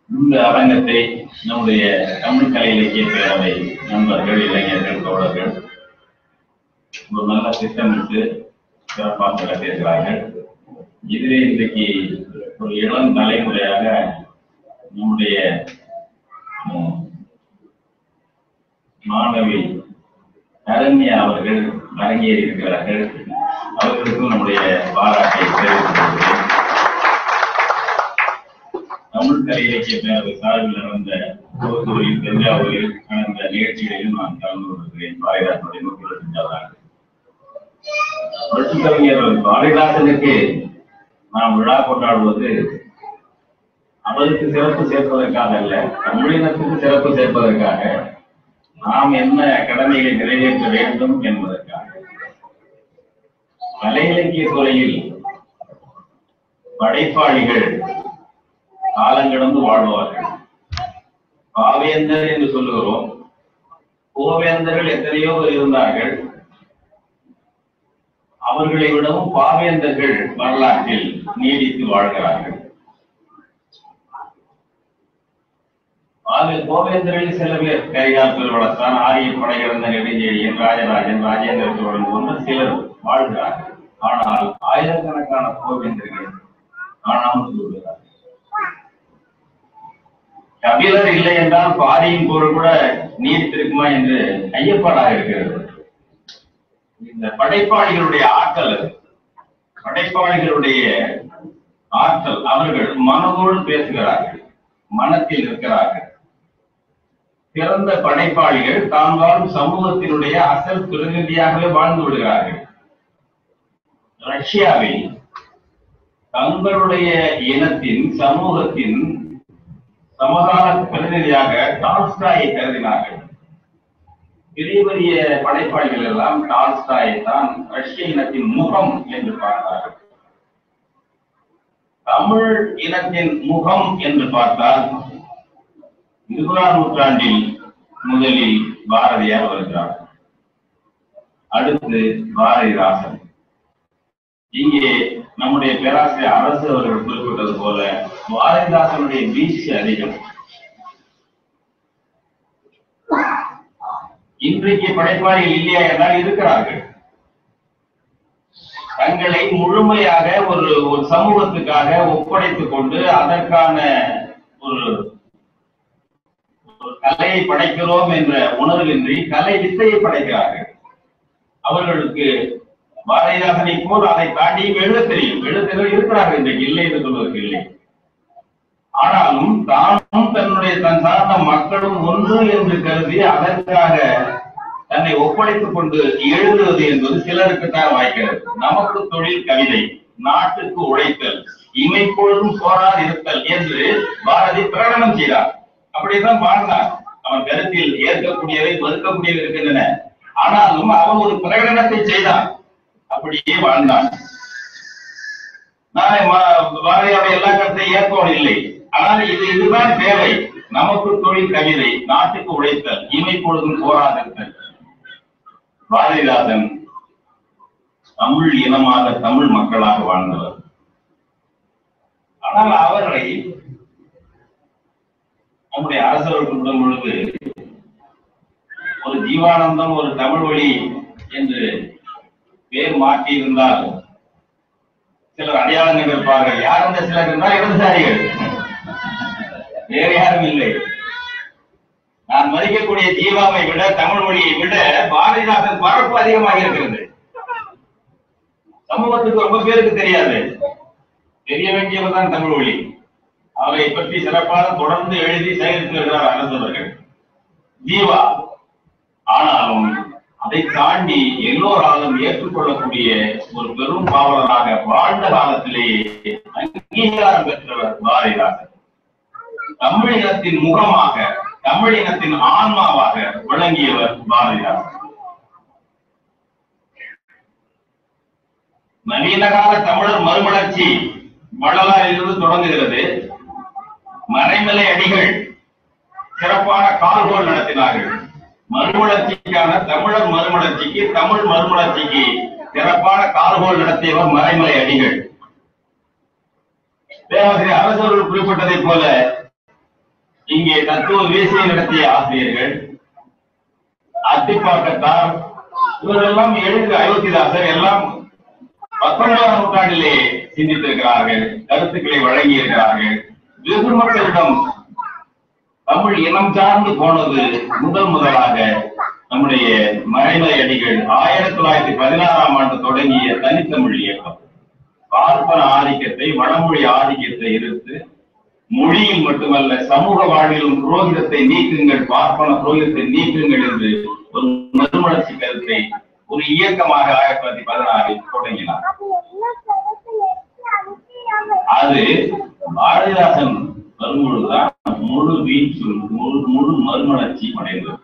இந்த அரங்கத்தை நம்முடைய தமிழ் கலை இலக்கிய பேரவை நண்பர்கள் இளைஞர்கள் தோழர்கள் ஒரு நல்ல திட்டமிட்டு சிறப்பாக நடத்தியிருக்கிறார்கள் இதிலே இன்றைக்கு ஒரு இளம் தலைமுறையாக நம்முடைய உம், மாணவி அரண்யா அவர்கள் அரங்கேறி இருக்கிறார்கள் அவர்களுக்கும் நம்முடைய பாராட்டை தெரிவித்துக் கொள்கிறேன் தமிழ் கலை இலக்கிய பேரவை சார்பில் நடந்த ஓசூரில் தஞ்சாவூரில் நடந்த நிகழ்ச்சிகளிலும் நான் கலந்து கொண்டிருக்கிறேன் பாரதிதாசனுடைய நூற்றி இருபத்தஞ்சாவது ஆண்டு புரட்சிக் கவிஞர் பாரதிதாசனுக்கு நாம் விழா கொண்டாடுவது அவருக்கு சிறப்பு சேர்ப்பதற்காக அல்ல தமிழினத்துக்கு சிறப்பு சேர்ப்பதற்காக நாம் என்ன கடமைகளை நிறைவேற்ற வேண்டும் என்பதற்காக கலை இலக்கிய துறையில் படைப்பாளிகள் காலங்கிடந்து வாழ்பவர்கள் பாவேந்தர் என்று சொல்லுகிறோம் கோவேந்தர்கள் எத்தனையோ பேர் இருந்தார்கள் அவர்களை விடவும் பாவேந்தர்கள் வரலாற்றில் நீடித்து வாழ்கிறார்கள் அதில் கோவேந்தரில் சில பேர் கரிகால் பெருவளத்தான் ஆரிய படைகிறந்த நெடுஞ்செழியன் ராஜராஜன் ராஜேந்திர சோழன் போன்ற சிலர் வாழ்கிறார்கள் ஆனால் ஆயிரக்கணக்கான கோவேந்தர்கள் காணாமல் போகிறார்கள் கபிலர் இல்லை என்றால் பாரியின் போர் கூட நீடித்திருக்குமா என்று ஐயப்பாடாக இருக்கிறது இந்த படைப்பாளிகளுடைய ஆற்றல் அது. படைப்பாளிகளுடைய ஆற்றல் அவர்கள் மனதோடு பேசுகிறார்கள் மனத்தில் இருக்கிறார்கள் பிறந்த படைப்பாளிகள் தாம் வாழும் சமூகத்தினுடைய அசல் பிரதிநிதியாகவே வாழ்ந்து விடுகிறார்கள் ரஷ்யாவில் தங்களுடைய இனத்தின் சமூகத்தின் சமகால பிரதிநிதியாக டால்ஸ்டாயை கருதினார்கள் பெரிய பெரிய படைப்பாளிகள் எல்லாம் டால்ஸ்டாயை தான் ரஷ்ய இனத்தின் முகம் என்று பார்த்தார்கள் தமிழ் இனத்தின் முகம் என்று பார்த்தால் இருபதாம் நூற்றாண்டில் முதலில் பாரதியார் வருகிறார் அடுத்து பாரதிதாசன் இங்கே நம்முடைய பேராசிரியர் அரசு அவர்கள் குறிப்பிட்டது போல பாரதிதாசனுடைய வீழ்ச்சி அதிகம் இன்றைக்கு படைப்பாளிகள் இல்லையா என்றால் இருக்கிறார்கள் தங்களை முழுமையாக ஒரு ஒரு சமூகத்துக்காக ஒப்படைத்துக் கொண்டு அதற்கான ஒரு ஒரு கலையை படைக்கிறோம் என்ற உணர்வின்றி கலை வித்தையை படைக்கிறார்கள் அவர்களுக்கு பாரதிதாசனை போல் அதை தாண்டியும் எழுத தெரியும் எழுத தெரியும் இருக்கிறார்கள் இன்றைக்கு இல்லை என்று சொல்வதற்கு இல்லை ஆனாலும் தானும் தன்னுடைய தன் சார்ந்த மக்களும் ஒன்று என்று கருதி அதற்காக தன்னை ஒப்படைத்துக் கொண்டு எழுதுவது என்பது சிலருக்கு தான் வாய்க்கிறது நமக்கு தொழில் கவிதை நாட்டுக்கு உழைத்தல் இமைப்பொழுதும் சோறாது இருத்தல் என்று பாரதி பிரகடனம் செய்தார் அப்படிதான் வாழ்ந்தார் அவன் கருத்தில் ஏற்கக்கூடியவை மறுக்கக்கூடியவை இருக்கின்றன ஆனாலும் அவன் ஒரு பிரகடனத்தை செய்தான் அப்படியே வாழ்ந்தான் நான் பாரதியாருடைய எல்லா கருத்தையும் ஏற்பவன் இல்லை ஆனால் இது இதுதான் தேவை நமக்கு தொழில் கவிதை நாட்டுக்கு உழைத்தல் இமை பொழுதும் போராதிருத்தல் பாரதிதாசன் தமிழ் இனமாக தமிழ் மக்களாக வாழ்ந்தவர் ஆனால் அவர்களை நம்முடைய அரசர்கள் விடும் பொழுது ஒரு ஜீவானந்தம் ஒரு தமிழ் வழி என்று பேர் மாற்றி இருந்தால் சிலர் அடையாளங்கள் இருப்பார்கள் யார் அந்த சிலர் என்றால் இடதுசாரிகள் வேறு யாரும் இல்லை நான் மதிக்கக்கூடிய ஜீவாவை விட தமிழ் மொழியை விட பாரதிதாசன் பரப்பு அதிகமாக இருக்கிறது சமூகத்துக்கு ரொம்ப பேருக்கு தெரியாது தெரிய வேண்டியவர் தான் தமிழ் மொழி அவரை பற்றி சிறப்பாக தொடர்ந்து எழுதி சேகரித்து வருகிறார் அரசவர்கள் ஜீவா ஆனாலும் அதை தாண்டி எல்லோராலும் ஏற்றுக்கொள்ளக்கூடிய ஒரு பெரும் பாவலராக வாழ்ந்த காலத்திலேயே அங்கீகாரம் பெற்றவர் பாரதிதாசன் தமிழினத்தின் முகமாக தமிழினத்தின் ஆன்மாவாக விளங்கியவர் பாரதிதாசன் நவீன கால தமிழர் மறுமலர்ச்சி வள்ளலாரிலிருந்து தொடங்குகிறது மறைமலை அடிகள் சிறப்பான கால்கோள் நடத்தினார்கள் மறுமலர்ச்சிக்கான தமிழர் மறுமலர்ச்சிக்கு தமிழ் மறுமலர்ச்சிக்கு சிறப்பான கால்கோள் நடத்தியவர் மறைமலை அடிகள் பேராசிரியர் அரசர்கள் குறிப்பிட்டதைப் போல இங்கே தத்துவ வேசியை நடத்திய ஆசிரியர்கள் அத்திப்பாக்கத்தார் இவரெல்லாம் எழுதி அயோத்திதாசர் எல்லாம் பத்தொன்பதாம் நூற்றாண்டிலே சிந்தித்திருக்கிறார்கள் கருத்துக்களை வழங்கி இருக்கிறார்கள் வெகு மக்களிடம் தமிழ் இனம் சார்ந்து போனது முதல் முதலாக நம்முடைய மறைமலை அடிகள் ஆயிரத்தி தொள்ளாயிரத்தி பதினாறாம் ஆண்டு தொடங்கிய தனித்தமிழ் இயக்கம் பார்ப்பன ஆதிக்கத்தை வடமொழி ஆதிக்கத்தை எதிர்த்து மொழியில் மட்டுமல்ல சமூக வாழ்விலும் புரோகிதத்தை நீக்குங்கள் பார்ப்பன புரோகிதத்தை நீக்குங்கள் என்று ஒரு மறுமலர்ச்சி கருத்தை ஒரு இயக்கமாக ஆயிரத்தி தொள்ளாயிரத்தி பதினாறில் தொடங்கினார் அது பாரதிதாசன் வரும்பொழுதுதான் முழு வீச்சு முழு முழு மறுமலர்ச்சி அடைந்தது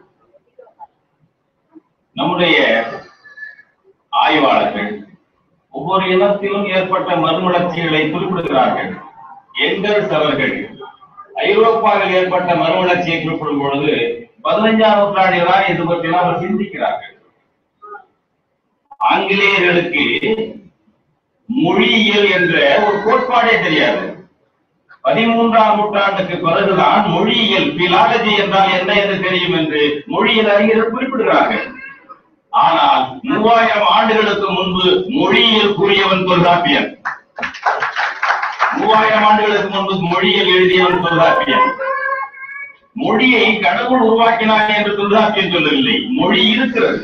நம்முடைய ஆய்வாளர்கள் ஒவ்வொரு இனத்திலும் ஏற்பட்ட மறுமலர்ச்சிகளை குறிப்பிடுகிறார்கள் எங்கர்ஸ் அவர்கள் ஐரோப்பாவில் ஏற்பட்ட மறுமலர்ச்சியை குறிப்பிடும் பொழுது பதினைஞ்சாம் நூற்றாண்டில் தான் இது பற்றி அவர் சிந்திக்கிறார்கள் ஆங்கிலேயர்களுக்கு மொழியியல் என்ற ஒரு கோட்பாடே தெரியாது பதிமூன்றாம் நூற்றாண்டுக்கு பிறகுதான் மொழியியல் பிலாலஜி என்றால் என்ன என்று தெரியும் என்று மொழியியல் அறிஞர்கள் குறிப்பிடுகிறார்கள் ஆனால் மூவாயிரம் ஆண்டுகளுக்கு முன்பு மொழியியல் கூறியவன் தொல்காப்பியன் மூவாயிரம் ஆண்டுகளுக்கு முன்பு மொழியியல் எழுதியவன் தொல்காப்பியன் மொழியை கடவுள் உருவாக்கினார் என்று தொல்காப்பியன் சொல்லவில்லை மொழி இருக்கிறது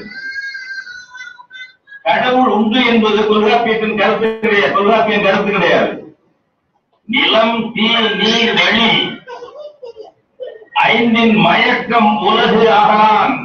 கடவுள் உண்டு என்பது தொல்காப்பியத்தின் கருத்து கிடையாது தொல்காப்பியன் கருத்து கிடையாது நிலம் தீ நீர் வழி ஐந்தின் மயக்கம் உலகு ஆகலான்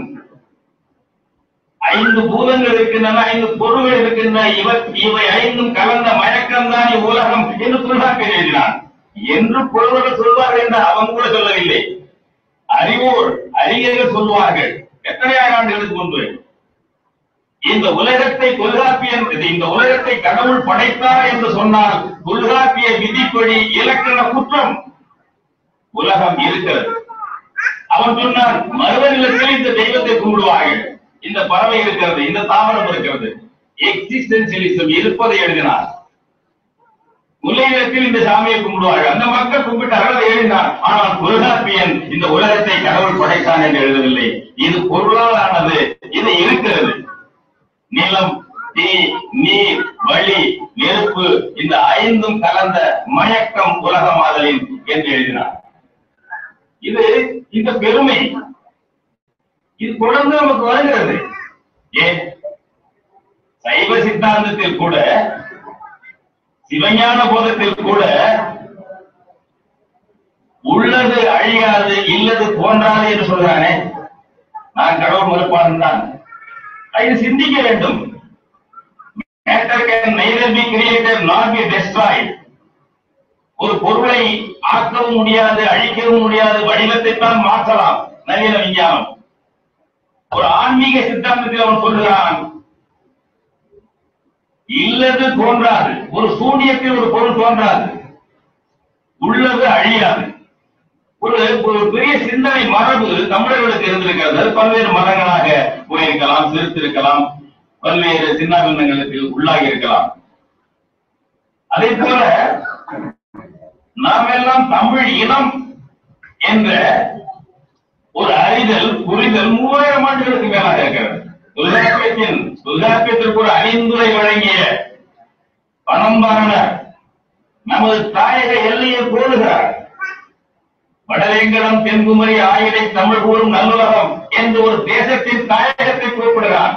ஐந்து பூதங்கள் இருக்கின்றன ஐந்து பொருள்கள் இருக்கின்றன இவை இவை ஐந்தும் கலந்த மயக்கம் தான் உலகம் என்று தொல்காப்பியன் எழுதினான் என்று புலவர்கள் சொல்வார்கள் என்று அவன் கூட சொல்லவில்லை அறிவோர் அறிஞர்கள் சொல்வார்கள் எத்தனையாயிரம் ஆண்டுகளுக்கு முன்பு இந்த உலகத்தை தொல்காப்பியன் இந்த உலகத்தை கடவுள் படைத்தார் என்று சொன்னால் தொல்காப்பிய விதிப்படி இலக்கண குற்றம் உலகம் இருக்கிறது அவன் சொன்னான் மறுவநிலத்தில் இந்த தெய்வத்தை கும்பிடுவார்கள் இந்த பறவை இருக்கிறது இந்த தாவரம் இருக்கிறது எக்ஸிஸ்டன்சியலிசம் இருப்பதை எழுதினார் முல்லைநிலத்தில் இந்த சாமியை கும்பிடுவார்கள் அந்த மக்கள் கும்பிட்டார்கள் அதை எழுதினார் ஆனால் தொல்காப்பியன் இந்த உலகத்தை கடவுள் படைத்தான் என்று எழுதவில்லை இது பொருளாலானது இது இருக்கிறது நிலம் தீ நீர் வழி நெருப்பு இந்த ஐந்தும் கலந்த மயக்கம் உலகமாதலின் என்று எழுதினார் இது இந்த பெருமை இது தொடர்ந்து நமக்கு வருகிறது ஏன் சைவ சித்தாந்தத்தில் கூட சிவஞான போதத்தில் கூட உள்ளது அழியாது இல்லது தோன்றாது என்று சொல்றானே நான் கடவுள் மறுப்பாளன் தான் இது சிந்திக்க வேண்டும் Matter can neither be created nor be destroyed. ஒரு பொருளை ஆக்கவும் முடியாது அழிக்கவும் முடியாது வடிவத்தை தான் மாற்றலாம் நவீன விஞ்ஞானம் ஒரு ஆன்மீக சித்தாந்தத்தில் அவன் சொல்லுகிறான் இல்லது தோன்றாது ஒரு சூனியத்தில் ஒரு பொருள் தோன்றாது உள்ளது அழியாது ஒரு ஒரு பெரிய சிந்தனை மரபு தமிழர்களுக்கு இருந்திருக்கிறது அது பல்வேறு மதங்களாக போயிருக்கலாம் சிரித்திருக்கலாம் பல்வேறு சின்னாபின்னங்களுக்கு உள்ளாகி இருக்கலாம் அதே போல நாம் எல்லாம் தமிழ் இனம் என்ற ஒரு அறிதல் புரிதல் மூவாயிரம் ஆண்டுகளுக்கு மேலாக இருக்கிறது தொல்காப்பியத்தின் தொல்காப்பியத்திற்கு ஒரு அறிந்துரை வழங்கிய பணம்பாரனர் நமது தாயக எல்லையை கோருகிறார் வடவேங்கடம் தென்குமரி ஆயிரை தமிழ் கூறும் நல்லுலகம் என்று ஒரு தேசத்தின் தாயகத்தை குறிப்பிடுகிறார்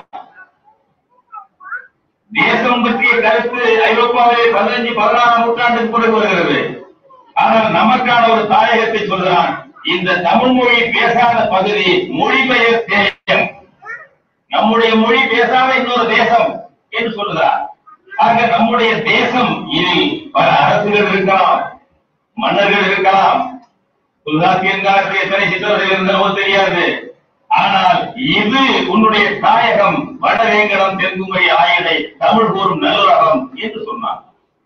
தேசம் பற்றிய கருத்து ஐரோப்பாவிலே பதினஞ்சு பதினாறாம் நூற்றாண்டுக்கு பிறகு வருகிறது ஆனால் நமக்கான ஒரு தாயகத்தை சொல்கிறான் இந்த தமிழ் மொழி பேசாத பகுதி மொழிபெயர் தேசம் நம்முடைய மொழி பேசாத இன்னொரு தேசம் என்று சொல்லுகிறார் ஆக நம்முடைய தேசம் இதில் பல அரசுகள் இருக்கலாம் மன்னர்கள் இருக்கலாம் தொல்காப்பியன் காலத்தில் எத்தனை சிற்றர்கள் இருந்தனவோ தெரியாது ஆனால் இது உன்னுடைய தாயகம் வடவேங்கடம் தென்குமரி ஆயிடை தமிழ் கூறும் நல்லுலகம் என்று சொன்னான்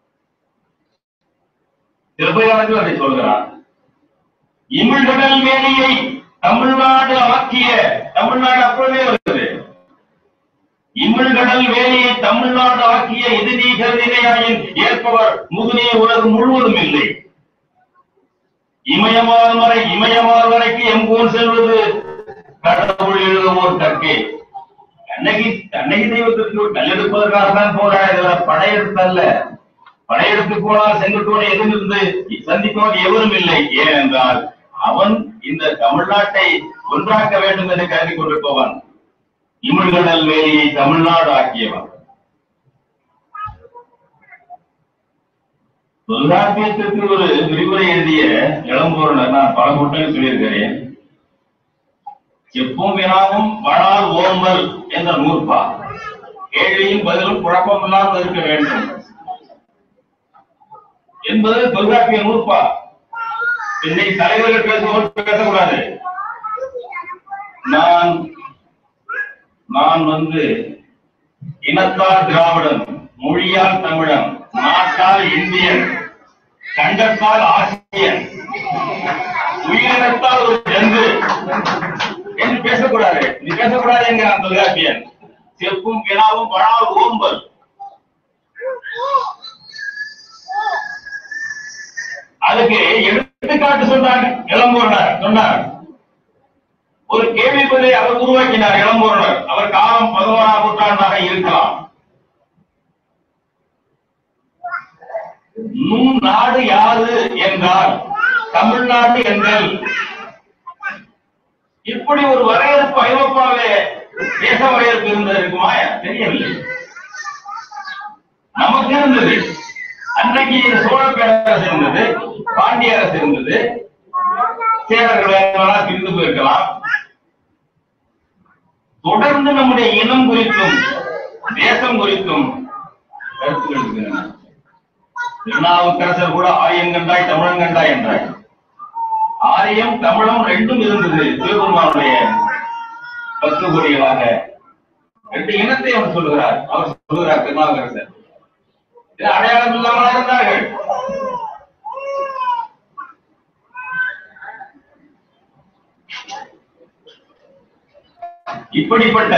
திருப்பதிகாலத்தில் அதை சொல்கிறான் இமிழ்கடல் வேலியை தமிழ்நாடு ஆக்கிய தமிழ்நாடு அப்பொழுதே வருகிறது இமிழ்கடல் வேலியை தமிழ்நாடு ஆக்கிய இது நீ கருதினையாயின் ஏற்பவர் முதுநே உலகம் முழுவதும் இல்லை இமயமால் வரை இமயமால் வரைக்கு எங்கூன் செல்வது கடவுள் எழுதுவோர் கற்கே கண்ணகி கண்ணகி தெய்வத்திற்கு கல்லெடுப்பதற்காக தான் போறார் இதில் படையெடுத்தல்ல படையெடுத்து போனால் செங்குட்டோடு எதிர்ந்து சந்திப்பவன் எவரும் இல்லை ஏனென்றால் அவன் இந்த தமிழ்நாட்டை ஒன்றாக்க வேண்டும் என்று கருதி கொண்டிருப்பவன் இமிழ்கடல் வேலியை தமிழ்நாடு ஆக்கியவன் தொல்காப்பியத்திற்கு ஒரு விரிவுரை எழுதிய இளம்பூரணர் நான் பல கூட்டங்கள் சொல்லியிருக்கிறேன் செப்பும் வினாவும் வளால் ஓம்பல் என்ற நூற்பா கேள்வியும் பதிலும் குழப்பமில்லாமல் இருக்க வேண்டும் என்பது தொல்காப்பிய நூற்பா இன்னைக்கு தலைவர்கள் பேசுவோம் பேசக்கூடாது நான் நான் வந்து இனத்தால் திராவிடன் மொழியால் தமிழன் நாட்டால் இந்தியன் கண்டத்தால் ஆசிரியன் உயிரினத்தால் ஒரு ஜந்து என்று பேசக்கூடாது நீ பேசக்கூடாது என்கிறான் தொல்காப்பியன் செப்பும் வினாவும் பழால் ஓம்பல் அதுக்கு எடுத்துக்காட்டு சொன்னாங்க இளம்பூரணர் சொன்னார் ஒரு கேள்வி பதிலை அவர் உருவாக்கினார் இளம்பூரணர் அவர் காலம் பதினோராம் நூற்றாண்டாக இருக்கலாம் நும் நாடு யாது என்றால் தமிழ்நாடு என்றல் இப்படி ஒரு வரையறுப்பு ஐரோப்பாவிலே தேச வரையறுப்பு இருந்தது இருக்குமா தெரியவில்லை நமக்கு இருந்தது அன்றைக்கு சோழ பேரரசு இருந்தது பாண்டிய அரசு இருந்தது சேரர்கள் வேணுமானால் பிரிந்து போயிருக்கலாம் தொடர்ந்து நம்முடைய இனம் குறித்தும் தேசம் குறித்தும் கருத்துக்கள் இருக்கின்றன திருநாவுக்கரசர் கூட ஆரியம் கண்டாய் தமிழன் கண்டாய் என்றார் ஆரியம் தமிழம் ரெண்டும் இருந்தது சிவபெருமானுடைய பத்து கொடிகளாக ரெண்டு இனத்தை அவர் சொல்லுகிறார் அவர் சொல்லுகிறார் திருநாவுக்கரசர் இது அடையாளம் இல்லாமல் இருந்தார்கள் இப்படிப்பட்ட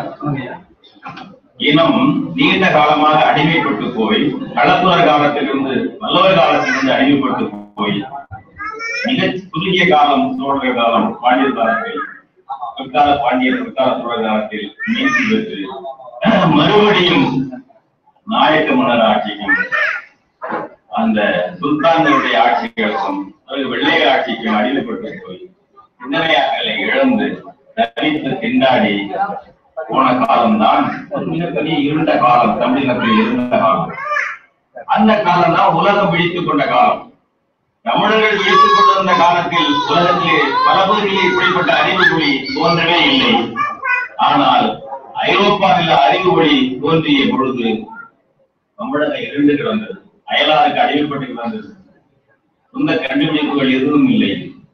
இனம் நீண்ட காலமாக அடிமைப்பட்டு போய் களத்துவர் காலத்திலிருந்து நல்லவர் காலத்திலிருந்து அடிமைப்பட்டு போய் மிக குறுகிய காலம் சோழர் காலம் பாண்டியர் காலத்தில் பிற்கால பாண்டியர் பிற்கால சோழர் காலத்தில் மீட்சி பெற்று மறுபடியும் நாயக்க மன்னர் ஆட்சிக்கும் அந்த சுல்தான்களுடைய ஆட்சிகளுக்கும் அல்லது வெள்ளை ஆட்சிக்கும் அடிமைப்பட்டு போய் சிந்தனையாக்களை இழந்து தவித்து திண்டாடி போன காலம்தான் ஒரு மிகப்பெரிய இருண்ட காலம் தமிழினத்தில் இருண்ட காலம் அந்த காலம் தான் உலகம் விழித்துக் கொண்ட காலம் தமிழர்கள் விழித்துக் கொண்டிருந்த காலத்தில் உலகத்திலே பல பகுதிகளில் இப்படிப்பட்ட அறிவு மொழி தோன்றவே இல்லை ஆனால் ஐரோப்பாவில் அறிவு மொழி தோன்றிய பொழுது தமிழகம் இருண்டு கிடந்தது அயலாருக்கு அடிமைப்பட்டு கிடந்தது சொந்த கண்டுபிடிப்புகள் எதுவும் இல்லை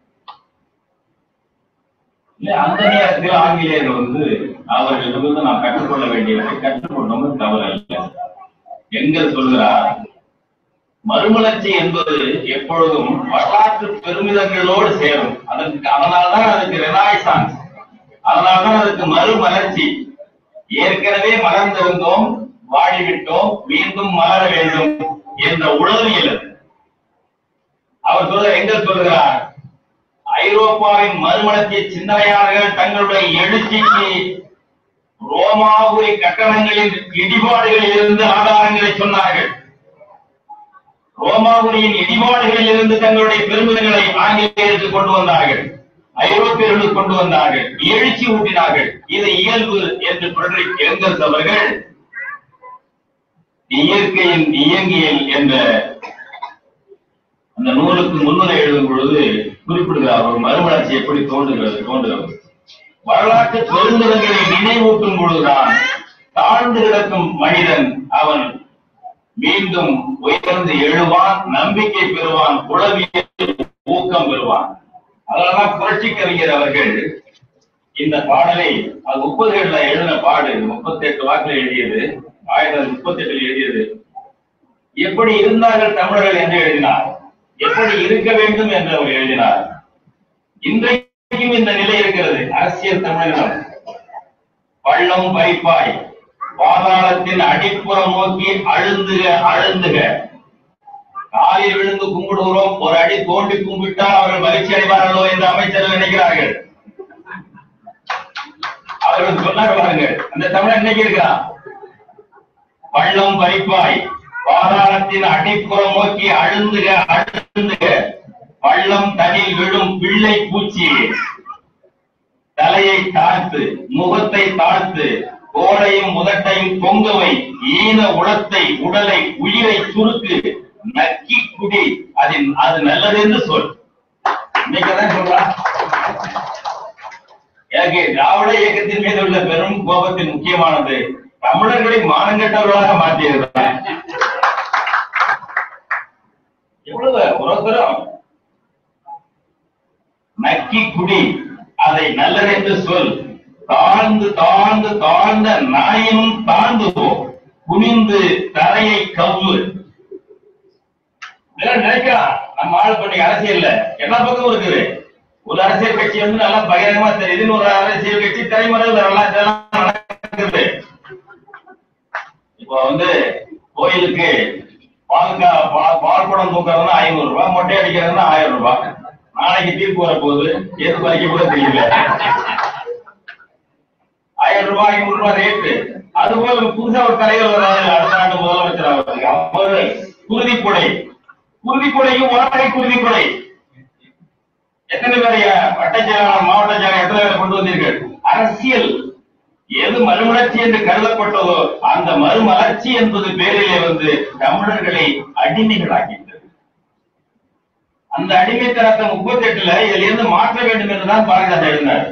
இல்ல அந்த நேரத்தில் ஆங்கிலேயர் வந்து அவர்களிடமிருந்து நாம் கற்றுக்கொள்ள வேண்டியவற்றை கற்றுக்கொண்டோம் தவறு அல்ல எங்கள் சொல்கிறார் மறுமலர்ச்சி என்பது எப்பொழுதும் வரலாற்று பெருமிதங்களோடு சேரும் அதற்கு அதனால்தான் அதுக்கு ரெனாய்சான்ஸ் அதனால்தான் அதுக்கு மறுமலர்ச்சி ஏற்கனவே மலர்ந்திருந்தோம் வாடிவிட்டோம் மீண்டும் மலர வேண்டும் என்ற உளவியல் அது. அவர் சொல்ற எங்க சொல்கிறார் ஐரோப்பாவின் மறுமலர்ச்சி சிந்தனையாளர்கள் தங்களுடைய எழுச்சிக்கு ரோமாபுரி கட்டணங்களின் இடிபாடுகளில் இருந்து ஆதாரங்களை சொன்னார்கள் ரோமாபுரியின் இடிபாடுகளில் இருந்து தங்களுடைய பெருமிதங்களை ஆங்கிலேயருக்கு கொண்டு வந்தார்கள் ஐரோப்பியர்களுக்கு கொண்டு வந்தார்கள் எழுச்சி ஊட்டினார்கள் இது இயல்பு என்று ஃபிரெடரிக் எங்கல்ஸ் அவர்கள் இயற்கையின் இயங்கியல் என்ற அந்த நூலுக்கு முன்னுரை எழுதும் பொழுது குறிப்பிடுகிறார் ஒரு மறுமலர்ச்சி எப்படி தோன்றுகிறது தோன்றுகிறது வரலாற்று பெருமிதங்களை நினைவூட்டும் பொழுதுதான் தாழ்ந்து கிடக்கும் மனிதன் அவன் மீண்டும் உயர்ந்து எழுவான் நம்பிக்கை பெறுவான் உளவியல் ஊக்கம் பெறுவான் அதனாலதான் புரட்சி கவிஞர் அவர்கள் இந்த பாடலை அது முப்பதுகள்ல எழுதின பாடு முப்பத்தி எட்டு வாக்குல எழுதியது ஆயிரத்தி தொள்ளாயிரத்தி முப்பத்தி எட்டில் எழுதியது எப்படி இருந்தார்கள் தமிழர்கள் என்று எழுதினார் எப்படி இருக்க வேண்டும் என்று அவர் எழுதினார் இன்றைக்கும் இந்த நிலை இருக்கிறது அரசியல் தமிழகம் பள்ளம் பறிப்பாய் பாதாளத்தின் அடிப்புறம் நோக்கி அழுந்துக அழுந்துக காலில் விழுந்து கும்பிடுகிறோம் ஒரு அடி தோண்டி கும்பிட்டால் அவர்கள் மகிழ்ச்சி அடைவார்களோ என்று அமைச்சர்கள் நினைக்கிறார்கள் அவர்கள் சொன்னாங்க பாருங்க அந்த தமிழன் இன்னைக்கு இருக்கிறான் பள்ளம் பறிப்பாய் பாதாளத்தின் அடிப்புறம் நோக்கி அழுந்துக அழுந்துக பள்ளம் தனில் விழும் பிள்ளை பூச்சி தலையை தாழ்த்து முகத்தை தாழ்த்து கோடையும் முதட்டையும் பொங்கவை ஈன உளத்தை உடலை உயிரை சுருக்கு நக்கி குடி அதில் அது நல்லது என்று சொல் இன்னைக்குதான் சொல்றான் எனக்கு திராவிட இயக்கத்தின் மீது உள்ள பெரும் கோபத்தின் முக்கியமானது தமிழர்களை மானங்கெட்டவர்களாக மாற்றியிருக்கிறார் எவ்வளவு ஒருத்தரும் நக்கி குடி அதை நல்லது என்று சொல் தாழ்ந்து தாழ்ந்து தாழ்ந்த நாயினும் தாழ்ந்து போ குனிந்து தரையை கவ்வு இதெல்லாம் நினைக்கலாம் நம்ம ஆள் பண்ணி அரசியல்ல எல்லா பக்கமும் இருக்குது ஒரு அரசியல் கட்சி வந்து நல்லா பகிரங்கமா தெரியுது இன்னொரு அரசியல் கட்சி திரைமறையில் நல்லா இதெல்லாம் நடக்குது இப்போ வந்து கோயிலுக்கு பால்கா பால் பால் குடம் தூக்குறதுனா ஐநூறு ரூபாய் மொட்டை அடிக்கிறதுனா ஆயிரம் ரூபாய் நாளைக்கு தீர்ப்பு வர போகுது எது வரைக்கும் கூட தெரியல ஆயிரம் ரூபாய் ஐநூறு ரூபாய் ரேட்டு அதுபோல புதுசா ஒரு தலைவர் வர்றாரு அடுத்த ஆண்டு முதலமைச்சர் ஆகிறதுக்கு அவரு குருதிப்படை குருதிப்படையும் உரப்படை குருதிப்படை எத்தனை பேர் வட்ட செயலாளர் மாவட்ட செயலாளர் எத்தனை பேரை கொண்டு வந்தீர்கள் அரசியல் எது மறுமலர்ச்சி என்று கருதப்பட்டதோ அந்த மறுமலர்ச்சி என்பது பேரிலே வந்து தமிழர்களை அடிமைகளாக்கிட்டது அந்த அடிமைத்தனத்தை முப்பத்தி எட்டுல இதுல இருந்து மாற்ற வேண்டும் என்றுதான் பாரதிதாசன் எழுதினார்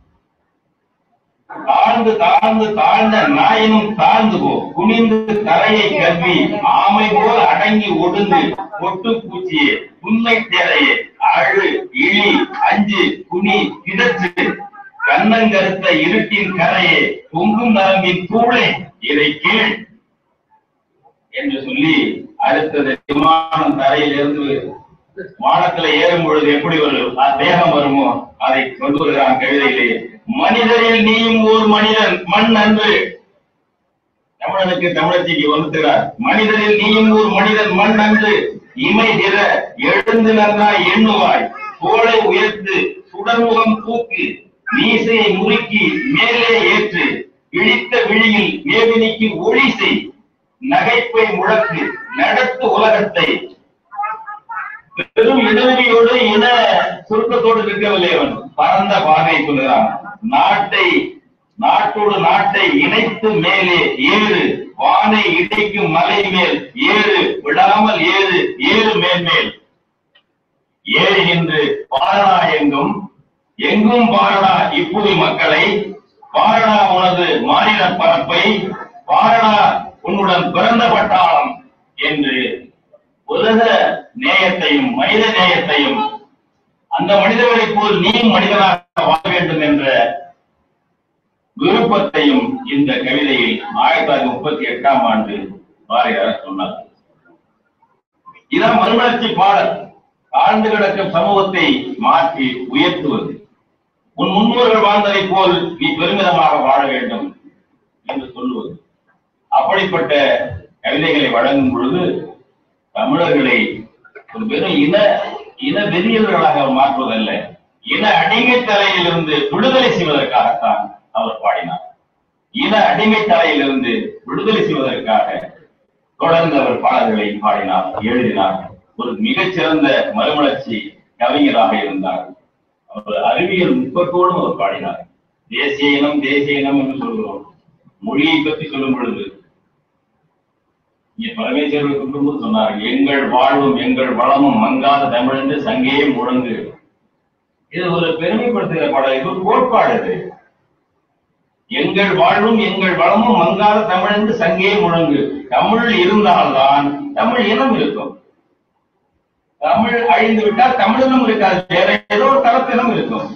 தாழ்ந்து தாழ்ந்து தாழ்ந்த நாயினும் தாழ்ந்து போ குனிந்து தரையை கவ்வி ஆமை போல் அடங்கி ஒடுங்கு பொட்டு பூச்சியே உண்மை தேரையே அழு இழி அஞ்சு குனி கிடச்சு கண்ணங்கருத்த இருட்டின் கரையே பொங்கும் நரம்பின் தூளே இதை கீழ் என்று சொல்லி அடுத்தது விமானம் தரையிலிருந்து வானத்துல ஏறும் பொழுது எப்படி ஒரு தேகம் வருமோ அதை கொண்டு வருகிறான் கவிதையிலே மனிதரில் நீயும் ஓர் மனிதன் மண் அன்று தமிழனுக்கு தமிழச்சிக்கு வந்துகிறார் மனிதரில் நீயும் ஒரு மனிதன் மண் அன்று இமை திற எழுந்து நன்றாய் எண்ணுவாய் தோளை உயர்த்து சுடர்முகம் தூக்கு மீசையை முறுக்கி மேலே ஏற்று இழித்த விழியில் மேவினிக்கு ஒளி செய் நகைப்பை முழக்கு நடத்து உலகத்தை பெரும் இடவெளியோடு இன சுருக்கத்தோடு நிற்கவில்லை அவன் பரந்த பாதை சொல்கிறான் நாட்டை நாட்டோடு நாட்டை இணைத்து மேலே ஏறு வானை இடைக்கும் மலை மேல் ஏறு விடாமல் ஏறு ஏறு மேன்மேல் ஏறு என்று பாரடா எங்கும் எங்கும் பாரடா இப்புவி மக்களை பாரடா உனது மாநில பரப்பை பாரடா உன்னுடன் பிறந்த பட்டாளம் என்று உலக நேயத்தையும் மனித நேயத்தையும் அந்த மனிதர்களைப் போல் நீயும் மனிதனாக வாழ வேண்டும் என்ற விருப்பத்தையும் இந்த கவிதையில் ஆயிரத்தி தொள்ளாயிரத்தி முப்பத்தி எட்டாம் ஆண்டு பாரதியார் சொன்னார் இதான் மறுமலர்ச்சி பாடல் ஆழ்ந்து கிடக்கும் சமூகத்தை மாற்றி உயர்த்துவது உன் முன்னோர்கள் வாழ்ந்ததை போல் நீ பெருமிதமாக வாழ வேண்டும் என்று சொல்லுவது அப்படிப்பட்ட கவிதைகளை வழங்கும் பொழுது தமிழர்களை ஒரு வெறும் இன இன வெறியர்களாக மாற்றுவதல்ல இன அடிமை தலையிலிருந்து விடுதலை செய்வதற்காகத்தான் அவர் பாடினார் இன அடிமை தலையிலிருந்து விடுதலை செய்வதற்காக தொடர்ந்து அவர் பாடல்களை பாடினார் எழுதினார் ஒரு மிகச்சிறந்த மறுமலர்ச்சி கவிஞராக இருந்தார் அவர் அறிவியல் நுட்பத்தோடும் அவர் பாடினார் தேசிய இனம் தேசிய இனம் என்று சொல்கிறோம் மொழியை பற்றி சொல்லும் பொழுது இங்கே பரமேஸ்வரர் குடும்பம் சொன்னார் எங்கள் வாழ்வும் எங்கள் வளமும் மங்காத தமிழ் என்று சங்கே முழங்கு இது ஒரு பெருமைப்படுத்துகிற பாடல் இது ஒரு கோட்பாடு இது எங்கள் வாழ்வும் எங்கள் வளமும் மங்காத தமிழ் என்று சங்கே முழங்கு தமிழ் இருந்தால்தான் தமிழ் இனம் இருக்கும் தமிழ் அழிந்து விட்டால் தமிழினம் இருக்காது வேற ஏதோ ஒரு தரத்தினம் இருக்கும்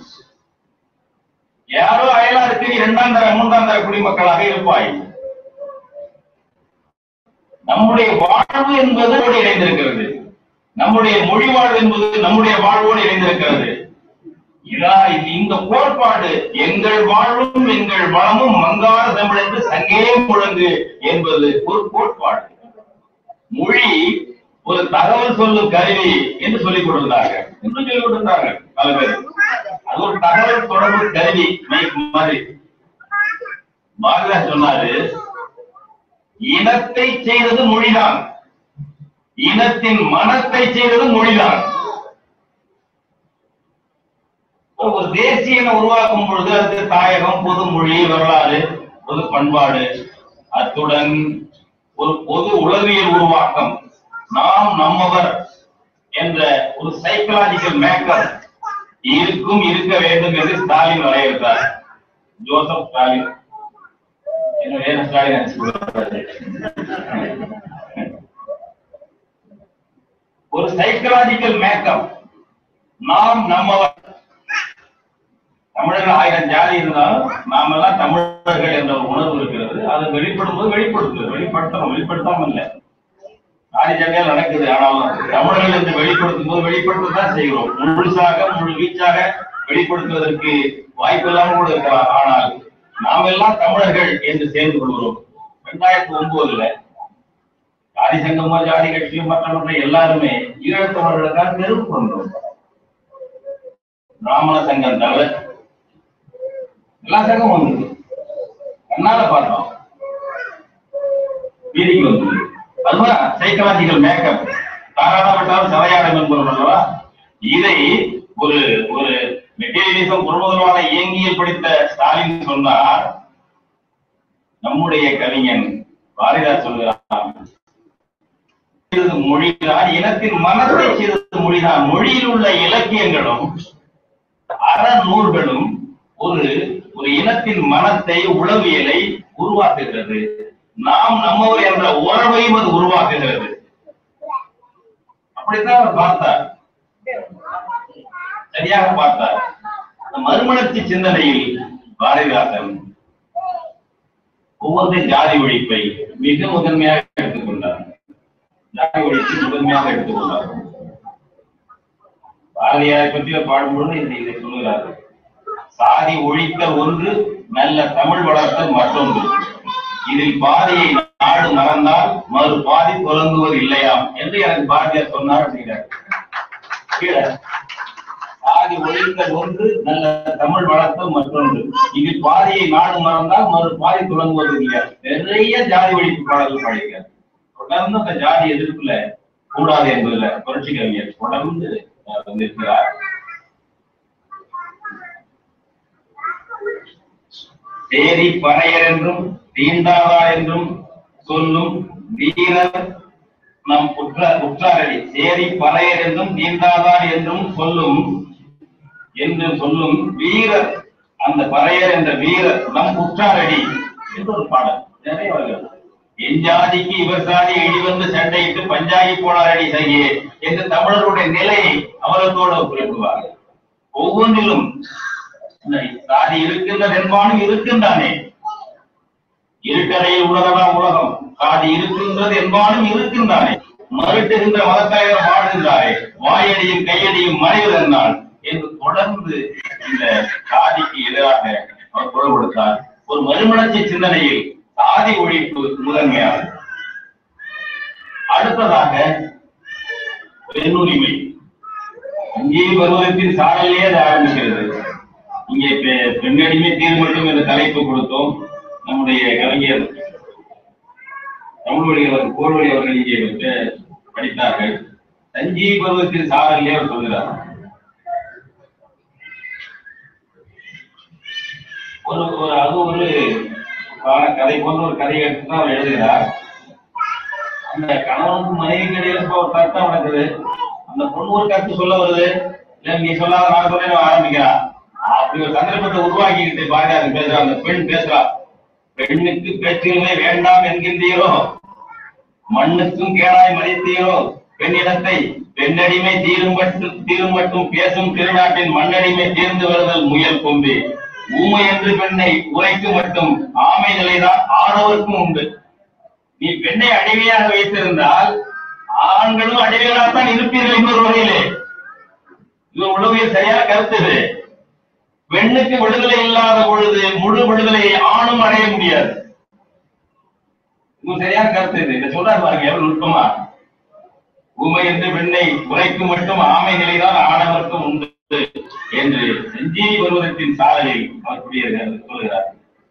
யாரோ அயலாருக்கு இரண்டாம் தர மூன்றாம் தர குடிமக்களாக இருப்பாய் நம்முடைய வாழ்வு என்பது நம்மோடு இணைந்திருக்கிறது நம்முடைய மொழி வாழ்வு என்பது நம்முடைய வாழ்வோடு இணைந்திருக்கிறது இதா இது இந்த கோட்பாடு எங்கள் வாழ்வும் எங்கள் வளமும் மங்காத தமிழ் என்று சங்கே முழங்கு என்பது ஒரு கோட்பாடு மொழி ஒரு தகவல் சொல்லும் கருவி என்று சொல்லிக் கொடுத்தாங்க இன்னும் சொல்லிக் கொடுத்தாங்க பல பேர் அது ஒரு தகவல் தொடர்பு கருவி மைக் மாதிரி பாரதியார் சொன்னாரு இனத்தை செய்தது மொழிதான் இனத்தின் மனத்தை செய்தது மொழிதான் ஒரு தேசியனை உருவாக்கும் பொழுது அது தாயகம் பொது மொழி வரலாறு பொது பண்பாடு அத்துடன் ஒரு பொது உளவியல் உருவாக்கம் நாம் நம்மவர் என்ற ஒரு சைக்கலாஜிக்கல் மேக்கர் இருக்கும் இருக்க வேண்டும் என்று ஸ்டாலின் வரையறுத்தார் ஜோசப் ஸ்டாலின் என்ன வேற ஸ்டாலின் நினைச்சு கொள்ளாதீங்க. ஒரு சைக்கலாஜிக்கல் மேக்கப் நாம் நம்மவர் தமிழர்கள் ஆயிரம் ஜாதி இருந்தாலும் நாமெல்லாம் தமிழர்கள் என்ற ஒரு உணர்வு இருக்கிறது அதை வெளிப்படும் போது வெளிப்படுத்துது வெளிப்படுத்தணும் வெளிப்படுத்தாம இல்லை ஜாதி ஜாதியால் நடக்குது ஆனாலும் தமிழர்கள் என்று வெளிப்படுத்தும் போது வெளிப்படுத்தத்தான் செய்கிறோம் முழுசாக முழு வீச்சாக வெளிப்படுத்துவதற்கு வாய்ப்பு இல்லாமல் கூட இருக்கலாம் ஆனால் நாம் எல்லாம் தமிழர்கள் என்று சேர்ந்து கொள்கிறோம் ரெண்டாயிரத்தி ஒன்பதுல ஜாதி சங்கமோ ஜாதி கட்சியோ மற்ற மற்ற எல்லாருமே ஈழத்தமிழர்களுக்காக தெருவுக்கு வந்தோம் பிராமண சங்கம் தவிர எல்லா சங்கம் வந்தது கண்ணால பார்த்தோம் வீதிக்கு வந்தது அதுதான் சைக்கலாஜிக்கல் மேக்கப் தாராளப்பட்டாலும் சதையாடம் என்பது அல்லவா இதை ஒரு ஒரு மெட்டீரியலிசம் பொருள்முதலான இயங்கியல் படித்த ஸ்டாலின் சொன்னார் நம்முடைய கவிஞன் பாரதியார் சொல்கிறார் செய்தது மொழிதான் இனத்தின் மனத்தை செய்தது மொழிதான் மொழியில் உள்ள இலக்கியங்களும் அறநூல்களும் ஒரு ஒரு இனத்தின் மனத்தை உளவியலை உருவாக்குகிறது நாம் நம்மவர் என்ற உறவையும் அது உருவாக்குகிறது அப்படித்தான் அவர் பார்த்தார் சரியாக பார்த்தார் அந்த மறுமலர்ச்சி சிந்தனையில் பாரதிதாசன் ஒவ்வொரு ஜாதி ஒழிப்பை மிக முதன்மையாக எடுத்துக்கொண்டார் ஜாதி ஒழிப்பை முதன்மையாக எடுத்துக்கொண்டார் பாரதியாரை பற்றி பாடும்பொழுது இந்த இதை சொல்லுகிறார் சாதி ஒழித்தல் ஒன்று நல்ல தமிழ் வளர்த்தல் மற்றொன்று இதில் பாதியை நாடு மறந்தால் மறு பாதி தொடங்குவது இல்லையாம் என்று எனக்கு பாரதியார் சொன்னார் அப்படிங்கிறார் கீழே. சாதி ஒழித்தல் ஒன்று நல்ல தமிழ் வளர்த்தல் மற்றொன்று இதில் பாதியை நாடு மறந்தால் மறு பாதி தொடங்குவது இல்லையா நிறைய ஜாதி ஒழிப்பு பாடல்கள் பாடிக்கிறார் தொடர்ந்து அந்த ஜாதி எதிர்ப்புல கூடாது என்பதுல புரட்சி கவிஞர் தொடர்ந்து அஹ், வந்திருக்கிறார் சேரி பறையர் என்றும் தீண்டாதார் என்றும் சொல்லும் வீரர் நம் உற்ற உற்றாரடி சேரி பறையர் என்றும் தீண்டாதார் என்றும் சொல்லும் என்று சொல்லும் வீரர் அந்த பறையர் என்ற வீரர் நம் உற்றாரடி என்று ஒரு பாடல் நிறைய வருகிறது என் ஜாதிக்கு இவர் சாதி இடிவந்து சண்டையிட்டு பஞ்சாகி போனாரடி சகியே என்று தமிழர்களுடைய நிலையை அவரத்தோடு குறிப்பிடுவார் ஒவ்வொன்றிலும் இந்த சாதி இருக்கின்றது என்பானும் இருக்கின்றானே இருட்டறையில் உலகடா உலகம் சாதி இருக்கின்றது என்பானும் இருக்கின்றானே மறுட்டுகின்ற மதத்தலைவர் வாழ்கின்றாரே வாயடியும் கையடியும் மறைவதென்னால் என்று தொடர்ந்து இந்த சாதிக்கு எதிராக அவர் குரல் கொடுத்தார் ஒரு மறுமலர்ச்சி சிந்தனையில் சாதி ஒழிப்பு முதன்மையானது அடுத்ததாக பெண்ணுரிமை அங்கே பருவத்தின் சாரலே அது ஆரம்பிக்கிறது இங்கே பெ- பெண்ணடிமை தீர்மட்டும் என்ற தலைப்பு கொடுத்தோம் நம்முடைய கவிஞர் தமிழ்மொழி அவர் கோர்வழி அவர்கள் இங்கே பெ- படித்தார்கள் சஞ்சீவி பருவத்தின் சாரலே அவர் சொல்கிறார் ஒரு ஒரு அது ஒரு கால கதை போன்ற ஒரு கதையை எடுத்து தான் அவர் எழுதுகிறார் அந்த கணவனுக்கு மனைவி இடையில இப்ப ஒரு கருத்தம் நடக்குது அந்த பொண்ணு ஒரு கருத்து சொல்ல வருது இல்ல நீ சொல்லாத நான் சொல்ல ஆரம்பிக்கிறான் அப்படி ஒரு சந்தர்ப்பத்தை உருவாக்கிக்கிட்டு பாரதியார் பேசுறா அந்த பெண் பேசுறா பெண்ணுக்கு பேச்சுரிமை வேண்டாம் என்கின்றீரோ மண்ணுக்கும் கேடாய் மதித்தீரோ பெண்ணிடத்தை பெண்ணடிமை தீரும் மட்டும் தீரும் மட்டும் பேசும் திருநாட்டின் மண்ணடிமை தீர்ந்து வருதல் முயல் கொம்பே ஊமை என்று பெண்ணை உரைக்கு மட்டும் ஆமை நிலைதான் ஆடவருக்கும் உண்டு நீ பெண்ணை அடிமையாக வைத்திருந்தால் ஆண்களும் அடிமைகளாகத்தான் இருப்பீர்கள் இன்னொரு வகையிலே இது உளவியல் சரியான கருத்து இது பெண்ணுக்கு விடுதலை இல்லாத பொழுது முழு விடுதலையை ஆணும் அடைய முடியாது இது சரியான கருத்து இது இதை சொல்றாரு பாருங்க எவ்வளவு நுட்பமா ஊமை என்று பெண்ணை உரைக்கும் மட்டும் ஆமை நிலைதான் ஆடவர்க்கும் உண்டு என்று செஞ்சீவி பருவத்தின் சாதலில் அவர் கூறியிருக்கிறார் சொல்கிறார்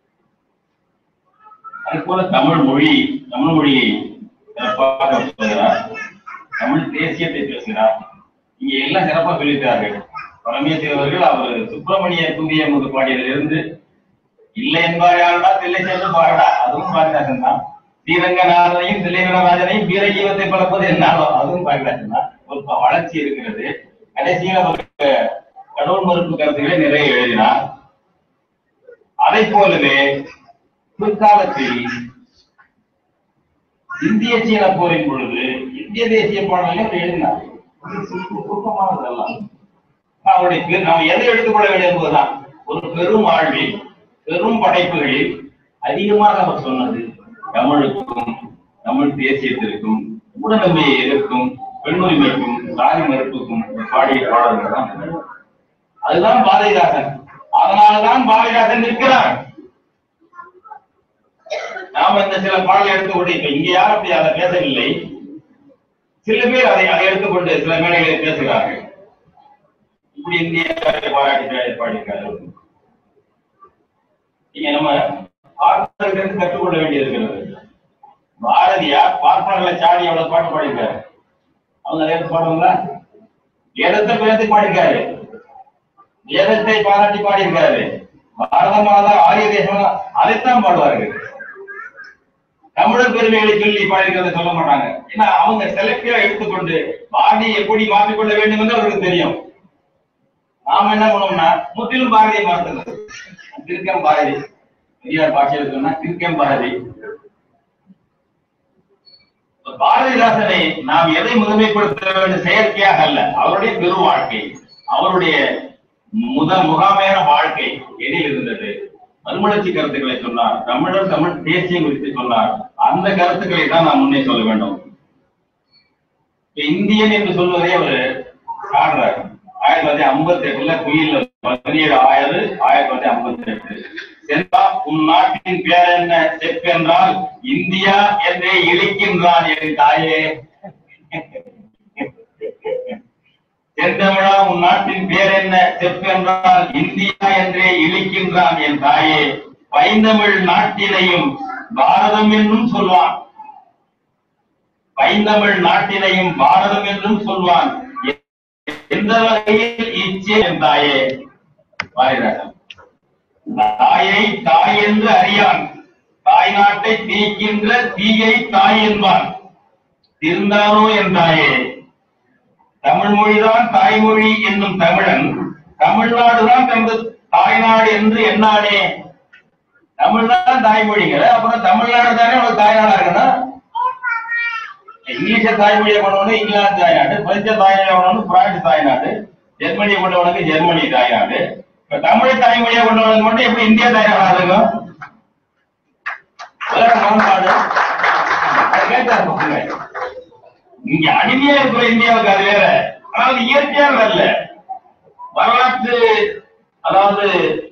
அதுபோல தமிழ் மொழி தமிழ் மொழியை சிறப்பாக சொல்கிறார் தமிழ் தேசியத்தை பேசுகிறார் இங்க எல்லாம் சிறப்பாக சொல்லியிருக்கிறார்கள் பரமேஸ்வரர் அவர்கள் அவர் சுப்பிரமணிய தும்பிய முது பாடியதிலிருந்து இல்லை என்பாயாரடா தில்லை சென்று பாரடா அதுவும் பாரதிதாசன் தான் ஸ்ரீரங்கநாதனையும் தில்லைவனராஜனையும் வீரஜீவத்தை பழப்பது என்னாலோ அதுவும் பாரதிதாசன் தான் ஒரு ப- வளர்ச்சி இருக்கிறது கடைசியில் அவருக்கு கடவுள் மறுப்பு கருத்துக்களை நிறைய எழுதினார் அதை போலவே பிற்காலத்தில் இந்திய சீன போரின் பொழுது இந்திய தேசிய பாடலை அவர் எழுதினார் இது சுருக்க- சுருக்கமானதெல்லாம் அவருடைய பெரு- நாம் எதை எடுத்துக்கொள்ள வேண்டும் என்பதுதான் ஒரு பெரும் வாழ்வில் பெரும் படைப்புகளில் அதிகமாக அவர் சொன்னது தமிழுக்கும் தமிழ் தேசியத்திற்கும் மூடநம்பியை எதிர்க்கும் பெண்ணுரிமைக்கும் சாதி மறுப்புக்கும் பாடிய பாடல்கள் தான் அதுதான் பாரதிதாசன் அதனால்தான் பாரதிதாசன் நிற்கிறான் நாம இந்த சில பாடலை எடுத்துக்கொண்டு இப்ப இங்க யாரும் அப்படி அதை பேசவில்லை சில பேர் அதை அதை எடுத்துக்கொண்டு சில மேடைகளில் பேசுகிறார்கள் இப்படி இந்திய பாராட்டி பாடியிருக்காரு நீங்க நம்ம பார்ப்பனர்களிடம் கற்றுக்கொள்ள வேண்டியிருக்கிறது பாரதியார் பார்ப்பனர்களை சாடி எவ்வளவு பாட்டு பாடியிருக்காரு அவங்க அதை எடுத்து பாடுவாங்களா வேதத்தை பேர்த்து பாடியிருக்காரு வேதத்தை பாராட்டி பாடியிருக்காரு பாரத மாதா ஆரிய தேசம் அதைத்தான் பாடுவார்கள் தமிழர் பெருமைகளை சொல்லி பாடியிருக்கிறத சொல்ல மாட்டாங்க ஏன்னா அவங்க செலக்டிவா எடுத்துக்கொண்டு பாரதி எப்படி மாற்றிக்கொள்ள வேண்டும் என்று அவருக்கு தெரியும் நாம என்ன பண்ணோம்னா முற்றிலும் பாரதியை மாற்றுறது திருக்கம் பாரதி பெரியார் பாஷையில் சொன்னா திருக்கம் பாரதி பாரதிதாசனை நாம் எதை முதன்மைப்படுத்த வேண்டும் செயற்கையாக அல்ல அவருடைய பெரு வாழ்க்கை அவருடைய முத முகாமையான வாழ்க்கை எதில் இருந்தது மறுமலர்ச்சி கருத்துக்களை சொன்னார் தமிழர் தமிழ் தேசியம் குறித்து சொன்னார் அந்த கருத்துக்களை தான் நாம் முன்னே சொல்ல வேண்டும் இப்ப இந்தியன் என்று சொல்வதே அவர் காண்றார் ஆயிரத்தி தொள்ளாயிரத்தி ஐம்பத்தி எட்டுல குயில் பதினேழு ஆயிரம் ஆயிரத்தி தொள்ளாயிரத்தி ஐம்பத்தி எட்டு சென்றா உன் நாட்டின் பேர் என்ன செப்பென்றால் இந்தியா என்றே இழிக்கின்றான் என் தாயே செந்தமிழா உன் நாட்டின் பேர் என்ன செப்பென்றால் இந்தியா என்றே இழிக்கின்றான் என் தாயே பைந்தமிழ் நாட்டினையும் பாரதம் என்றும் சொல்வான் பைந்தமிழ் நாட்டினையும் பாரதம் என்றும் சொல்வான் எந்த வகையில் இச்சே என் தாயே பாரதிதாசன் தாயை தாய் என்று அறியான் தாய் நாட்டை தீக்கின்ற தீயை தாய் என்பான் திருந்தானோ என் தாயே தமிழ் மொழிதான் தாய்மொழி என்னும் தமிழன் தமிழ்நாடுதான் தனது தாய்நாடு என்று என்னானே தமிழ்தான் தாய்மொழிங்கிற அப்புறம் தமிழ்நாடு தானே உனக்கு தாய்நாடா இருக்கணும் இங்கிலீஷ தாய்மொழியை கொண்டவனு இங்கிலாந்து தாய்நாடு பிரெஞ்ச தாய்மொழியை கொண்டவனு பிரான்ஸ் தாய்நாடு ஜெர்மனியை கொண்டவனுக்கு ஜெர்மனி தாய்நாடு இப்ப தமிழ் தாய்மொழியை கொண்டவனுக்கு மட்டும் எப்படி இந்தியா தாய்நாடா இருக்கும் உலக மாநாடு அது கேட்டார் பசங்க. இங்க அடிமையா இருக்கிற இந்தியாவுக்கு அது வேற ஆனா அது இயற்கையானது அல்ல வரலாற்று அதாவது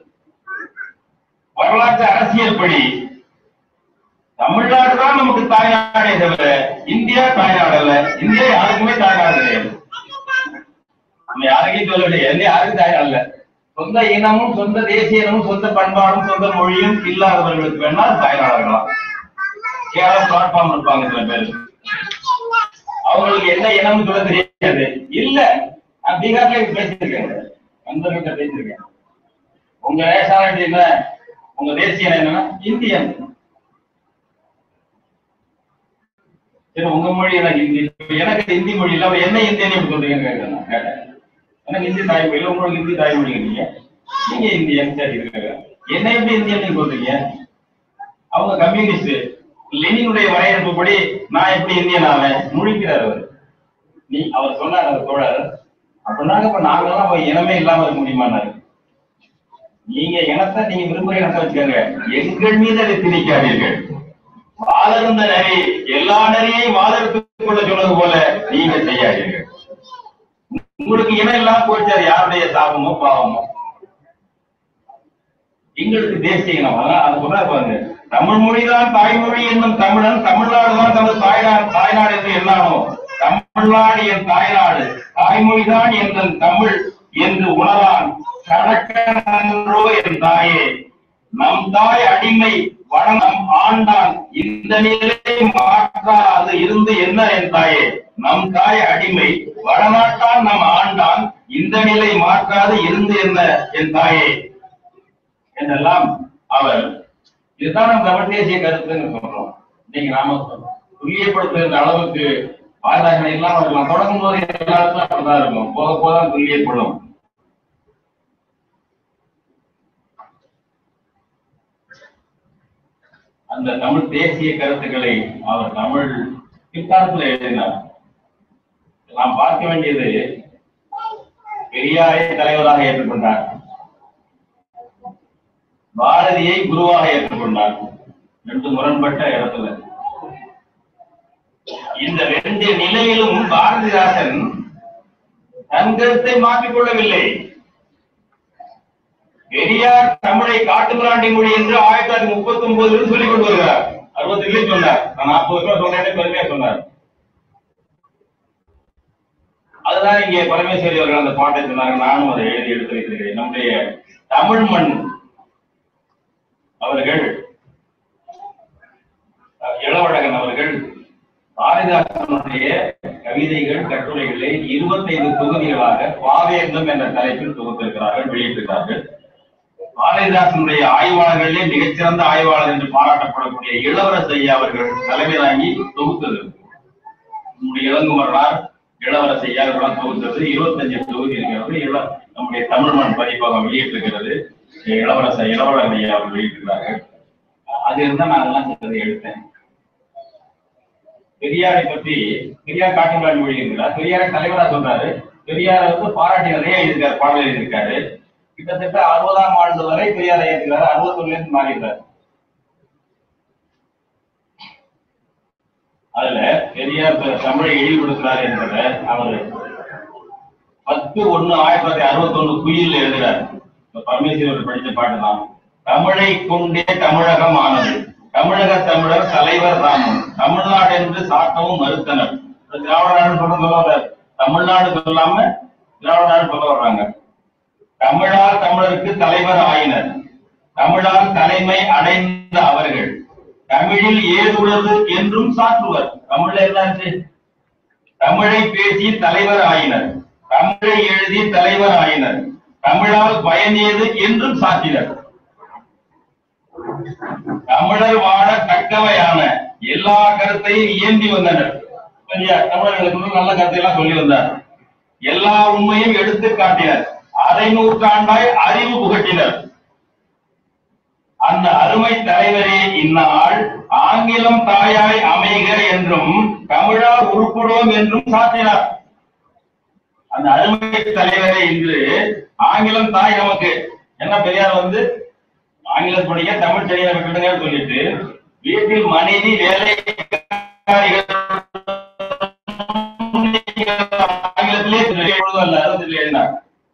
வரலாற்று அரசியல் படி தமிழ்நாடு தான் நமக்கு தாய்நாடே தவிர இந்தியா தாய்நாடு அல்ல இந்தியா யாருக்குமே தாய்நாடு கிடையாது நம்ம யாருக்கும் சொல்லவில்லை எந்த யாருக்கும் தாய்நாடு அல்ல சொந்த இனமும் சொந்த தேசிய இனமும் சொந்த பண்பாடும் சொந்த மொழியும் இல்லாதவர்களுக்கு வேணா தாய்நாடு இருக்கலாம் கேரளம் பிளாட்ஃபார்ம் இருப்பாங்க சில பேர் அவங்களுக்கு என்ன இனம்னு சொல்ல தெரியாது இல்ல நான் பீகார்ல பேசியிருக்கேன் நண்பர்கிட்ட பேசியிருக்கேன் உங்க நேஷனாலிட்டி என்ன உங்க தேசிய இனம் என்னன்னா இந்தியன் சரி உங்க மொழி எனக்கு ஹிந்தி இப்ப எனக்கு ஹிந்தி மொழி இல்ல அப்ப என்ன இந்தியன் எப்படி சொல்றீங்கன்னு கேட்டேன் நான் கேட்டேன் எனக்கு ஹிந்தி தாய்மொழி இல்ல உங்களுக்கு ஹிந்தி தாய்மொழி நீங்க நீங்க இந்தியன் சரி இருக்காங்க என்ன எப்படி இந்தியன் நீங்க சொல்றீங்க அவங்க கம்யூனிஸ்ட் லெனினுடைய வரையறுப்புப்படி நான் எப்படி இந்தியன் ஆவேன் முழிக்கிறார் அவர் நீ அவர் சொன்னார் அவர் தோழர் அப்படின்னாங்க இப்ப நாங்கெல்லாம் போய் இனமே இல்லாம இருக்க முடியுமான்னாரு நீங்க இனத்தை நீங்க விரும்புற இனத்தை வச்சுக்கோங்க எங்கள் மீது அதை திணிக்காதீர்கள் வாதருந்த நரி எல்லா நரியையும் வாதெடுத்துக் கொள்ள சொன்னது போல நீங்க செய்யாதீர்கள் உங்களுக்கு இனம் இல்லாம போச்சு அது யாருடைய சாபமோ பாவமோ எங்களுக்கு தேசிய இனம் அதான் அது சொன்னா பாருங்க தமிழ் மொழிதான் தாய்மொழி என்னும் தமிழன் தமிழ்நாடு தான் தனது தாய்நாடு தாய்நாடு என்று எண்ணானோ தமிழ் தமிழ்நாடு என் தாய்நாடு தாய்மொழிதான் என் தமிழ் என்று உணரான் கடக்கன்றோ என் தாயே நம் தாய் அடிமை வணங்கம் ஆண்டான் இந்த நிலை மாற்றாது இருந்து என்ன என் தாயே நம் தாய் அடிமை வடநாட்டான் நம் ஆண்டான் இந்த நிலை மாற்றாது இருந்து என்ன என் தாயே என்றெல்லாம் அவர் இதுதான் நம்ம தமிழ் தேசிய கருத்துன்னு சொல்றோம் இன்னைக்கு நாம துல்லியப்படுத்துகிற அளவுக்கு பாராயணம் எல்லாம் இருக்கலாம் தொடங்கும் போது எல்லாருக்கும் அப்படிதான் இருக்கும் போக போக தான் துல்லியப்படும் அந்த தமிழ் தேசிய கருத்துக்களை அவர் தமிழ் பிற்காலத்தில் எழுதினார் நாம் பார்க்க வேண்டியது பெரியாரை தலைவராக ஏற்றுக்கொண்டார் பாரதியை குருவாக ஏற்றுக்கொண்டார் ரெண்டு முரண்பட்ட இடத்துல இந்த ரெண்டு நிலையிலும் பாரதிதாசன் தன் கருத்தை மாற்றிக் கொள்ளவில்லை பெரியார் தமிழை காட்டுமிராண்டி மொழி என்று ஆயிரத்தி தொள்ளாயிரத்தி முப்பத்தி ஒன்பதுல சொல்லிக் கொண்டு வருகிறார் அறுபத்தி ஏழு சொன்னார் நான் நாற்பது வருஷம் சொன்னேன் பெருமையா சொன்னார் அதுதான் இங்கே பரமேஸ்வரி அவர்கள் அந்த பாட்டை சொன்னாங்க நானும் அதை எழுதி எடுத்து வைத்திருக்கிறேன் நம்முடைய தமிழ் மண் அவர்கள் அஹ், இளவழகன் அவர்கள் பாரதிதாசனுடைய கவிதைகள் கட்டுரைகளை இருபத்தைந்து தொகுதிகளாக பாவேந்தம் என்ற தலைப்பில் தொகுத்திருக்கிறார்கள் வெளியிட்டிருக்கிறார்கள் பாரதிதாசனுடைய ஆய்வாளர்களே மிகச்சிறந்த ஆய்வாளர் என்று பாராட்டப்படக்கூடிய இளவரசு ஐயா அவர்கள் தலைமை தாங்கி தொகுத்தது நம்முடைய இளங்குமரனார் இளவரசு ஐயா இவரெல்லாம் தொகுத்தது இருபத்தஞ்சு தொகுதி இருக்கிறது இள நம்முடைய தமிழ்மண் பதிப்பகம் வெளியிட்டிருக்கிறது இளவரச இளவரசன் ஐயா அவர்கள் வெளியிட்டிருக்கிறார்கள் அது இருந்தா நான் அதெல்லாம் சிலதை எடுத்தேன் பெரியாரை பற்றி பெரியார் காட்டுமிராண்டி மொழி இருக்கிறார் பெரியாரை தலைவரா சொல்றாரு பெரியாரை வந்து பாராட்டி நிறைய எழுதியிருக்காரு பாடல் எழுதியிருக்காரு கிட்டத்தட்ட அறுபதாம் ஆண்டு வரை பெரியாரை ஏற்கிறாரு அறுபத்தொன்னுல இருந்து மாறிடுறாரு அதுல பெரியார் த- தமிழை இழிவுபடுத்துறாரு என்பதை அவர் பத்து ஒண்ணு ஆயிரத்தி தொள்ளாயிரத்தி அறுபத்தி ஒண்ணு குயில் எழுதுறாரு இப்ப பரமேஸ்வரர் படிச்ச பாட்டு தான் தமிழை கொண்டே தமிழகம் ஆனது தமிழக தமிழர் தலைவர் ராமன் தமிழ்நாடு என்று சாட்டவும் மறுத்தனர் இது திராவிட நாடு சொல்ல சொல்ல வர்றாரு. தமிழ்நாடு சொல்லாம திராவிட நாடு சொல்ல வர்றாங்க தமிழால் தமிழருக்கு தலைவர் ஆயினர் தமிழால் தலைமை அடைந்த அவர்கள் தமிழில் ஏதுள்ளது என்றும் சாற்றுவர் தமிழ்ல என்னாச்சு தமிழை பேசி தலைவர் ஆயினர் தமிழை எழுதி தலைவர் ஆயினர் தமிழால் பயனேது என்றும் சாற்றினர் தமிழர் வாழ தக்கவையான எல்லா கருத்தையும் இயம்பி வந்தனர் சரியா தமிழர்களுக்கு வந்து நல்ல கருத்தை எல்லாம் சொல்லி வந்தார் எல்லா உண்மையும் எடுத்து காட்டினர் அரை நூற்றாண்டாய் அறிவு புகட்டினர் அந்த அருமை தலைவரே இந்நாள் ஆங்கிலம் தாயாய் அமைக என்றும் தமிழால் உருப்படுவோம் என்றும் சாற்றினார் அந்த அருமை தலைவரே இன்று ஆங்கிலம் தாய் நமக்கு என்ன பெரியார் வந்து ஆங்கிலம் படிக்க தமிழ் சரியாக விட்டுடுங்கன்னு சொல்லிட்டு வீட்டில் மனைவி வேலைக்காரிகள் ஆங்கிலத்திலே எழுதுவதும் அல்ல அறுபத்தில் எழுதினார்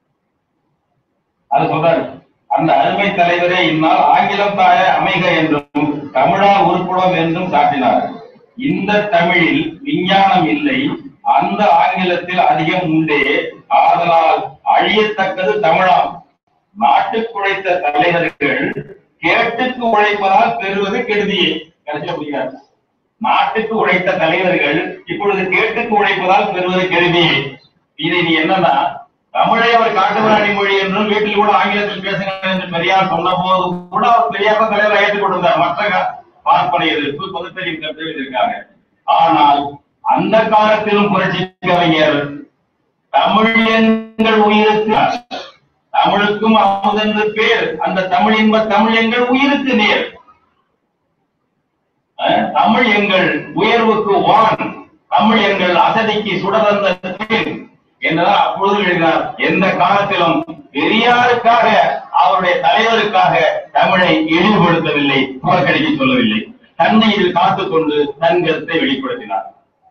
அது சொல்றாரு அந்த அருமை தலைவரே இந்நாள் ஆங்கிலம் தாய அமைக என்றும் தமிழால் உருப்படும் என்றும் சாட்டினார் இந்த தமிழில் விஞ்ஞானம் இல்லை அந்த ஆங்கிலத்தில் அதிகம் உண்டே ஆதலால் அழியத்தக்கது தமிழாம் நாட்டுக்கு உழைத்த தலைவர்கள் கேட்டுக்கு உழைப்பதால் பெறுவது கெடுதியே கடைசியா புரிகிறார் நாட்டுக்கு உழைத்த தலைவர்கள் இப்பொழுது கேட்டுக்கு உழைப்பதால் பெறுவது கெடுதியே இதை நீ என்னன்னா தமிழை அவர் காட்டுமிராணி மொழி என்றும் வீட்டில் கூட ஆங்கிலத்தில் பேசுங்க என்று பெரியார் சொன்ன போது கூட அவர் பெரியார் தலைவரை ஏற்றுக்கொண்டிருந்தார் மற்ற க- பார்ப்பனை எதிர்ப்பு பகுத்தறிவு கருத்து எழுதியிருக்காங்க ஆனால் அந்த காலத்திலும் புரட்சி கலைஞர் தமிழ் எங்கள் உயிருக்கு தமிழுக்கும் அமுதென்று பேர் அந்த தமிழ் என்ப தமிழ் எங்கள் உயிருக்கு நேர் அஹ், தமிழ் எங்கள் உயர்வுக்கு வான் தமிழ் எங்கள் அசதிக்கு சுடர்ந்த தேன் என்றுதான் அப்பொழுது எழுதினார் எந்த காலத்திலும் பெரியாருக்காக அவருடைய தலைவருக்காக தமிழை இழிவுபடுத்தவில்லை புறக்கணிக்க சொல்லவில்லை தன்னை இதில் காத்துக் கொண்டு தன் கருத்தை வெளிப்படுத்தினார்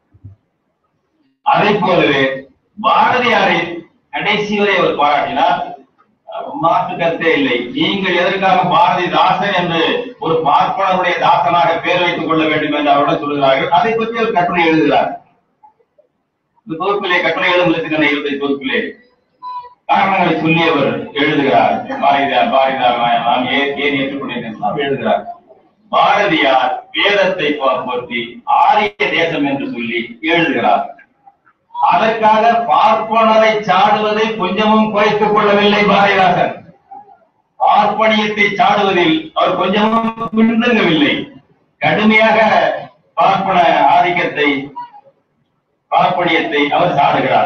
அதை போலவே பாரதியாரை கடைசி வரை அவர் பாராட்டினார் மாற்று கருத்தே இல்லை நீங்கள் எதற்காக பாரதிதாசன் என்று ஒரு பார்ப்பனருடைய தாசனாக பேர் வைத்துக் கொள்ள வேண்டும் என்று அவருடன் சொல்கிறார்கள் அதை பற்றி அவர் கட்டுரை எழுதுகிறார் இந்த தொகுப்பிலே கட்டுரை எழுதுவதற்கான இருபதை தொகுப்பிலே காரணங்களை சொல்லி அவர் எழுதுகிறார் பாரதியார் பாரதியார் நான் நாம் ஏன் ஏன் ஏற்றுக்கொண்டேன் எழுதுகிறார் பாரதியார் வேதத்தை போற்றி ஆரிய தேசம் என்று சொல்லி எழுதுகிறார் அதற்காக பார்ப்பனரை சாடுவதை கொஞ்சமும் குறைத்துக் கொள்ளவில்லை பாரதிதாசன் பார்ப்பனியத்தை சாடுவதில் அவர் கொஞ்சமும் பின்தங்கவில்லை கடுமையாக பார்ப்பன ஆதிக்கத்தை பார்ப்பனியத்தை அவர் சாடுகிறார்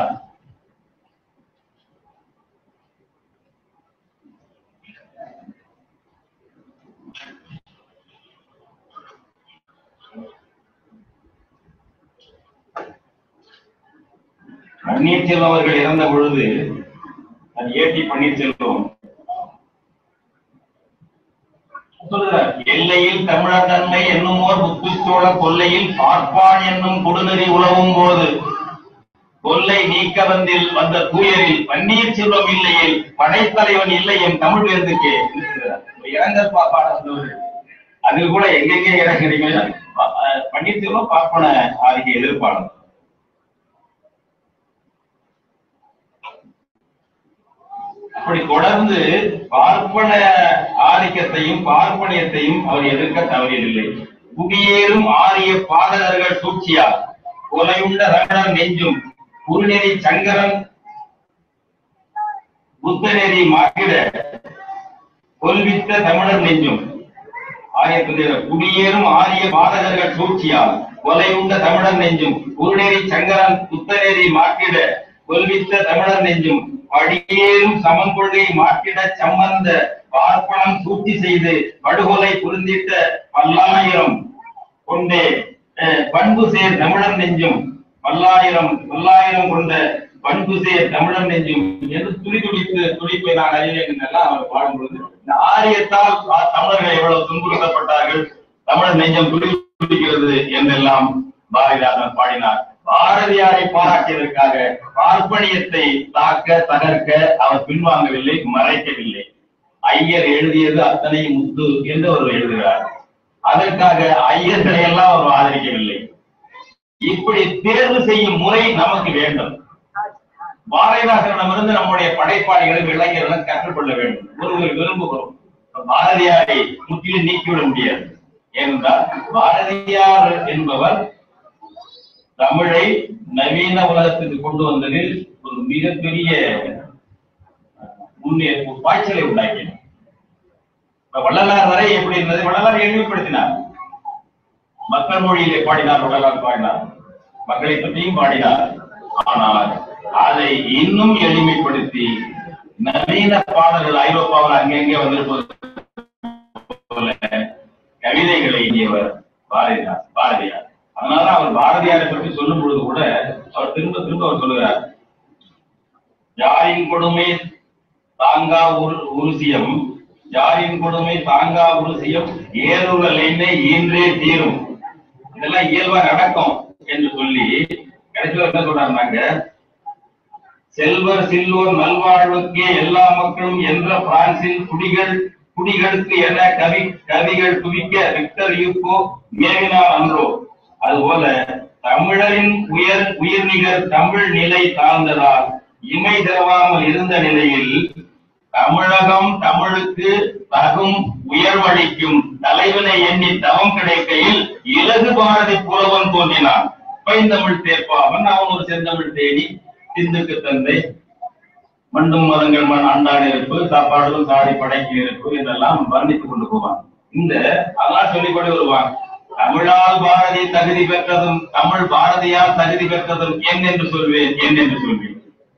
பன்னீர்செல்வம் அவர்கள் இறந்த பொழுது அது ஏடி பன்னீர்செல்வம் சொல்லுகிறார் எல்லையில் தமிழர் தன்மை என்னும் ஓர் முத்துச்சோழ கொல்லையில் பார்ப்பான் என்னும் கொடுநெறி உழவும் போது கொல்லை நீக்க வந்தில் வந்த தூயரில் பன்னீர் செல்வம் இல்லையில் படைத்தலைவன் இல்லை என் தமிழ் வேந்துக்கே இரங்கல் பாப்பாடு அதில் கூட எங்கெங்கே இறங்குறீங்க பன்னீர் செல்வம் பார்ப்பன ஆகிய எதிர்ப்பாளர் அப்படி தொடர்ந்து பார்ப்பன ஆதிக்கத்தையும் பார்ப்பனியத்தையும் அவர் எதிர்க்க தவறியதில்லை குடியேறும் ஆரிய பாதகர்கள் சூழ்ச்சியார் கொலையுண்ட ரகணன் நெஞ்சும் குருநெறி சங்கரன் புத்தநெறி மாற்றிட கொல்வித்த தமிழர் நெஞ்சும் ஆரியத்துடைய குடியேறும் ஆரிய பாதகர்கள் சூழ்ச்சியால் கொலையுண்ட தமிழர் நெஞ்சும் குருநெறி சங்கரன் புத்தநெறி மாற்றிட கொல்வித்த தமிழர் நெஞ்சும் படியேறும் சமன் கொள்கை மாற்றிட சம்பந்த பார்ப்பனம் சூழ்ச்சி செய்து படுகொலை புரிந்திட்ட பல்லாயிரம் கொண்டே அஹ், பண்பு சேர் தமிழர் நெஞ்சும் பல்லாயிரம் பல்லாயிரம் கொண்ட பண்பு சேர் தமிழர் நெஞ்சும் என்று துடி துடித்து துடிப்பை நான் அறிவேன் என்றெல்லாம் அவர் பாடும் பொழுது இந்த ஆரியத்தால் ஆ- தமிழர்கள் எவ்வளவு துன்புறுத்தப்பட்டார்கள் தமிழர் நெஞ்சம் துடி துடிக்கிறது என்றெல்லாம் பாரதிதாசன் பாடினார் பாரதியாரை பாராட்டியதற்காக பார்ப்பனியத்தை தாக்க தகர்க்க அவர் பின்வாங்கவில்லை மறைக்கவில்லை ஐயர் எழுதியது அத்தனை முத்து என்று அவர் எழுதுகிறார் அதற்காக ஐயர்களை எல்லாம் அவர் ஆதரிக்கவில்லை இப்படி தேர்வு செய்யும் முறை நமக்கு வேண்டும் பாரதிதாசனிடமிருந்து நம்முடைய படைப்பாளிகளும் இளைஞர்களும் கற்றுக்கொள்ள வேண்டும் ஒருவர் விரும்புகிறோம் பாரதியாரை முற்றிலும் நீக்கிவிட முடியாது ஏனென்றால் பாரதியார் என்பவர் தமிழை நவீன உலகத்துக்கு கொண்டு வந்ததில் ஒரு மிகப்பெரிய முன்னே ஒரு பாய்ச்சலை உண்டாக்கினார் இப்ப வள்ளலார் வரை எப்படி இருந்தது வள்ளலார் எளிமைப்படுத்தினார் மக்கள் மொழியிலே பாடினார் வள்ளலார் பாடினார் மக்களை பற்றியும் பாடினார் ஆனால் அதை இன்னும் எளிமைப்படுத்தி நவீன பாடல்கள் ஐரோப்பாவில் அங்கங்கே வந்திருப்பது போல கவிதைகளை எழுதியவர் பாரதியார் பாரதியார் அதனால அவர் பாரதியாரை பற்றி சொல்லும் பொழுது கூட அவர் திரும்ப திரும்ப அவர் சொல்லுகிறார் யாரின் கொடுமை தாங்கா உரு உருசியம் யாரின் கொடுமை தாங்கா உருசியம் ஏறுதல் என்னை ஈன்றே தீரும் இதெல்லாம் இயல்பா நடக்கும் என்று சொல்லி கடைசியில் என்ன சொல்றாருனாங்க செல்வர் சில்லோர் நல்வாழ்வுக்கே எல்லா மக்களும் என்ற பிரான்சில் குடிகள் குடிகளுக்கு என கவி கவிகள் குவிக்க விக்டர் யூகோ மேவினார் அன்றோ அதுபோல தமிழரின் உயர் உயிர்நிகர் தமிழ் நிலை தாழ்ந்ததால் இமை தரவாமல் இருந்த நிலையில் தமிழகம் தமிழுக்கு தகும் உயர்வளிக்கும் தலைவனை எண்ணி தவம் கிடைக்கையில் இலகு பாரதி புலவன் தோன்றினான் பைந்தமிழ் தேர்ப்பாவன் அவன் ஒரு செந்தமிழ் தேடி சிந்துக்கு தந்தை மண்டும் மதங்கள் மண் ஆண்டான் இருப்பு சாப்பாடுகளும் சாடி படைக்கு இருப்பு இதெல்லாம் வர்ணித்துக் கொண்டு போவான் இந்த அதெல்லாம் சொல்லிக்கொண்டு வருவான் தமிழால் பாரதி தகுதி பெற்றதும் தமிழ் பாரதியால் தகுதி பெற்றதும் என் என்று சொல்வேன் என் என்று சொல்வேன்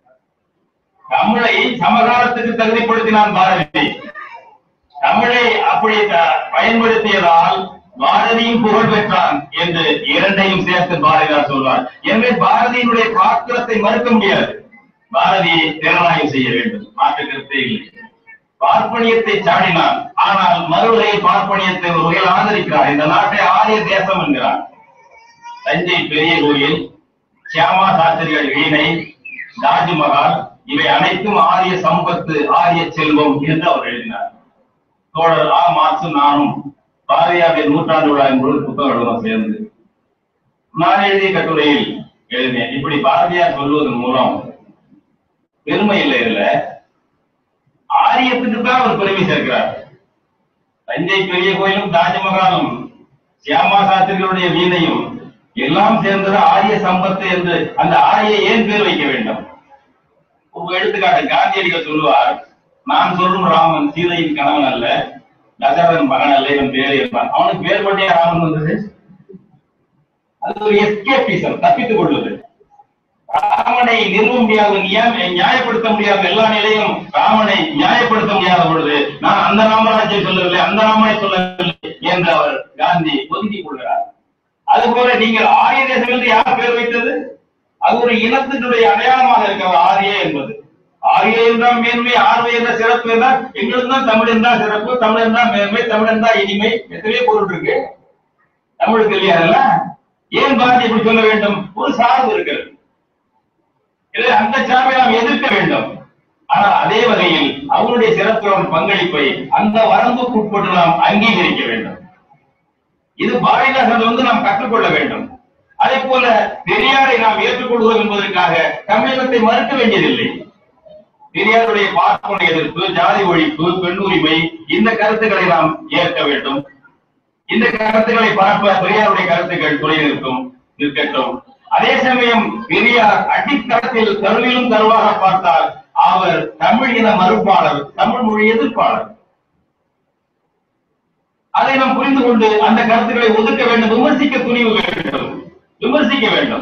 தமிழை சமகாலத்துக்கு தகுதிப்படுத்தினான் பாரதி தமிழை அப்படி த- பயன்படுத்தியதால் பாரதியும் புகழ் பெற்றான் என்று இரண்டையும் சேர்த்து பாரதியார் சொல்வார் எனவே பாரதியினுடைய பாத்திரத்தை மறுக்க முடியாது பாரதியை திறனாய்வு செய்ய வேண்டும் மாற்று கருத்தே இல்லை பார்ப்பனியத்தை சாடினான் ஆனால் மறுவரையில் பார்ப்பனியத்தை ஒரு வகையில் ஆதரிக்கிறார் இந்த நாட்டை ஆரிய தேசம் என்கிறார் தஞ்சை பெரிய கோயில் சியாமா சாஸ்திரிகள் வீணை தாஜ்மஹால் இவை அனைத்தும் ஆரிய சம்பத்து ஆரிய செல்வம் என்று அவர் எழுதினார் தோழர் ஆ மாசு நானும் பாரதியாருடைய நூற்றாண்டு விழாவின் பொழுது புத்தகம் எழுதும் சேர்ந்து நான் எழுதிய கட்டுரையில் எழுதினேன் இப்படி பாரதியார் சொல்வதன் மூலம் பெருமை இல்லை இதுல ஆரியத்துக்கு தான் அவர் பெருமை சேர்க்கிறார் தஞ்சை பெரிய கோயிலும் தாஜ்மஹாலும் சியாமா சாஸ்திரிகளுடைய வீணையும் எல்லாம் சேர்ந்தது ஆரிய சம்பத்து என்று அந்த ஆரிய ஏன் பேர் வைக்க வேண்டும் ஒரு எடுத்துக்காட்டு காந்தியடிகள் சொல்லுவார் நான் சொல்லும் ராமன் சீதையின் கணவன் அல்ல தசரதன் மகன் அல்ல இவன் பேர் என்பான் அவனுக்கு பேர் பண்ணே ராமன் வந்தது அது ஒரு எஸ்கேபிசம் தப்பித்துக் கொள்வது ராமனை நிறுவ முடியாத நியா- நியாயப்படுத்த முடியாத எல்லா நிலையும் ராமனை நியாயப்படுத்த முடியாத பொழுது நான் அந்த ராமராஜ்யை சொல்லவில்லை அந்த ராமனை சொல்லவில்லை என்று அவர் காந்தி ஒதுக்கிக் கொள்கிறார் அதுபோல நீங்கள் ஆரிய தேசம் என்று யார் பேர் வைத்தது அது ஒரு இனத்தினுடைய அடையாளமாக இருக்கிறது ஆரிய என்பது ஆரிய என்றால் மேன்மை ஆர்வை என்ற சிறப்பு என்றால் எங்களுக்கு தான் தமிழ் என்றால் சிறப்பு தமிழ் என்றால் மேன்மை தமிழ் என்றால் இனிமை எத்தனையோ பொருள் இருக்கு தமிழுக்கு இல்லையா ஏன் பாரதி இப்படி சொல்ல வேண்டும் ஒரு சார்பு இருக்கிறது எனவே அந்த சார்பை நாம் எதிர்க்க வேண்டும் ஆனால் அதே வகையில் அவருடைய சிறப்பு பங்களிப்பை அந்த வரம்புக்குட்பட்டு நாம் அங்கீகரிக்க வேண்டும் இது பாரதிதாசன் வந்து நாம் கற்றுக்கொள்ள வேண்டும் அதே போல பெரியாரை நாம் ஏற்றுக்கொள்வோம் என்பதற்காக தமிழகத்தை மறுக்க வேண்டியதில்லை பெரியாருடைய பார்ப்பன எதிர்ப்பு ஜாதி ஒழிப்பு பெண் உரிமை இந்த கருத்துக்களை நாம் ஏற்க வேண்டும் இந்த கருத்துக்களை பார்ப்ப பெரியாருடைய கருத்துக்கள் துணை நிற்கும் நிற்கட்டும் அதே சமயம் பெரியார் அடித்தளத்தில் கருவிலும் கருவாக பார்த்தால் அவர் தமிழ் இன மறுப்பாளர் தமிழ் மொழி எதிர்ப்பாளர் அதை நாம் புரிந்து கொண்டு அந்த கருத்துக்களை ஒதுக்க வேண்டும் விமர்சிக்க துணிவு வேண்டும் விமர்சிக்க வேண்டும்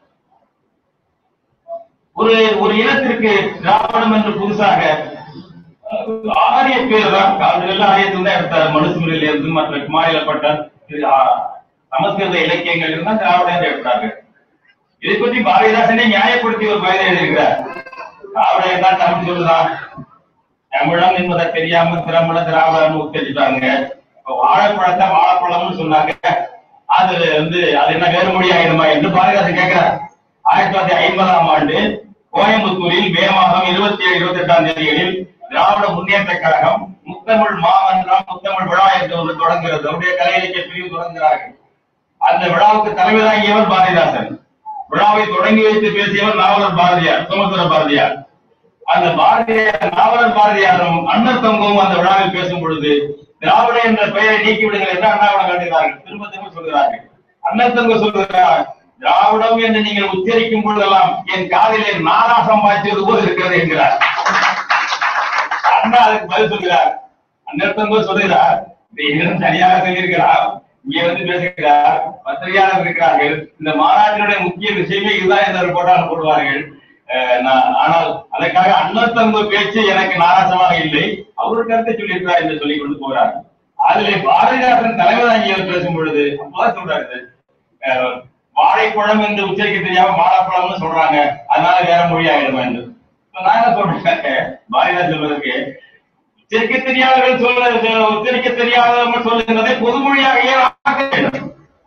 ஒரு ஒரு இனத்திற்கு திராவிடம் என்று புதுசாக அஹ், ஆரிய பேர் தான் காலத்துல ஆரியத்தில் தான் எடுத்தார் மனுஸ்மிரில் இருந்து மற்ற மாநிலப்பட்ட இது, ஆ, சமஸ்கிருத இலக்கியங்கள் இருந்தால் திராவிடம் என்று எடுத்தார்கள் இதை பற்றி பாரதிதாசனே நியாயப்படுத்தி ஒரு பயிரை எழுதியிருக்கிறார் திராவிடம் தான் தமிழ் சொல்லுதான் தமிழம் என்பதை தெரியாம திரமிழ திராவிடம் உத்தரிச்சுட்டாங்க இப்ப வாழைப்பழத்தை வாழைப்பழம்னு சொன்னாங்க அது வந்து அது என்ன வேறு மொழி ஆயிடுமா என்று பாரதிதாசன் கேட்கிறார் ஆயிரத்தி தொள்ளாயிரத்தி ஐம்பதாம் ஆண்டு கோயம்புத்தூரில் மே மாதம் இருபத்தி ஏழு இருபத்தி எட்டாம் தேதிகளில் திராவிட முன்னேற்ற கழகம் முத்தமிழ் மாமன்றம் முத்தமிழ் விழா என்று ஒன்று தொடங்குகிறது அவருடைய கலை இலக்கிய பிரிவு தொடங்குகிறார்கள் அந்த விழாவுக்கு தலைமை தாங்கியவர் பாரதிதாசன் விழாவை தொடங்கி வைத்து பேசியவர் நாவலர் பாரதியார் சுமந்திர பாரதியார் அந்த பாரதியார் நாவலர் பாரதியாரும் அண்ணர் தங்கவும் அந்த விழாவில் பேசும் பொழுது திராவிட என்ற பெயரை நீக்கி விடுங்கள் என்று அண்ணாவிடம் காட்டுகிறார்கள் திரும்ப திரும்ப சொல்கிறார்கள் அண்ணர் தங்க சொல்கிறார் திராவிடம் என்று நீங்கள் உச்சரிக்கும் பொழுதெல்லாம் என் காதிலே நாராசம் பாய்ச்சது போல் இருக்கிறது என்கிறார் அண்ணா அதுக்கு பதில் சொல்கிறார் அண்ணர் தங்க சொல்கிறார் இதை என்னிடம் தனியாக சொல்லியிருக்கிறார் இங்கே வந்து பேசுகிறார் பத்திரிகையாளர் இருக்கிறார்கள் இந்த மாநாட்டினுடைய முக்கிய விஷயமே இதுதான் என்ற போட்டால் போடுவார்கள் அஹ் நான் ஆனால் அதற்காக அண்ணன் தங்க பேச்சு எனக்கு நாராசமாக இல்லை அவர் கருத்தை சொல்லியிருக்கிறார் என்று சொல்லிக் கொண்டு போகிறார் அதிலே பாரதிதாசன் தலைமை தாங்கியவர் பேசும் பொழுது அப்பதான் சொல்றாரு அஹ் வாழைப்பழம் என்று உச்சரிக்க தெரியாம வாழைப்பழம்னு சொல்றாங்க அதனால வேற மொழி ஆயிடுமா என்று இப்ப நான் என்ன சொல்றேன் பாரதிதாசன் சொல்வதற்கு உச்சரிக்க தெரியாதவர்கள் சொல்ல உச்சரிக்க தெரியாதவர்கள் சொல்லுகிறதை பொதுமொழியாக ஏன் ஆக்க வேண்டும்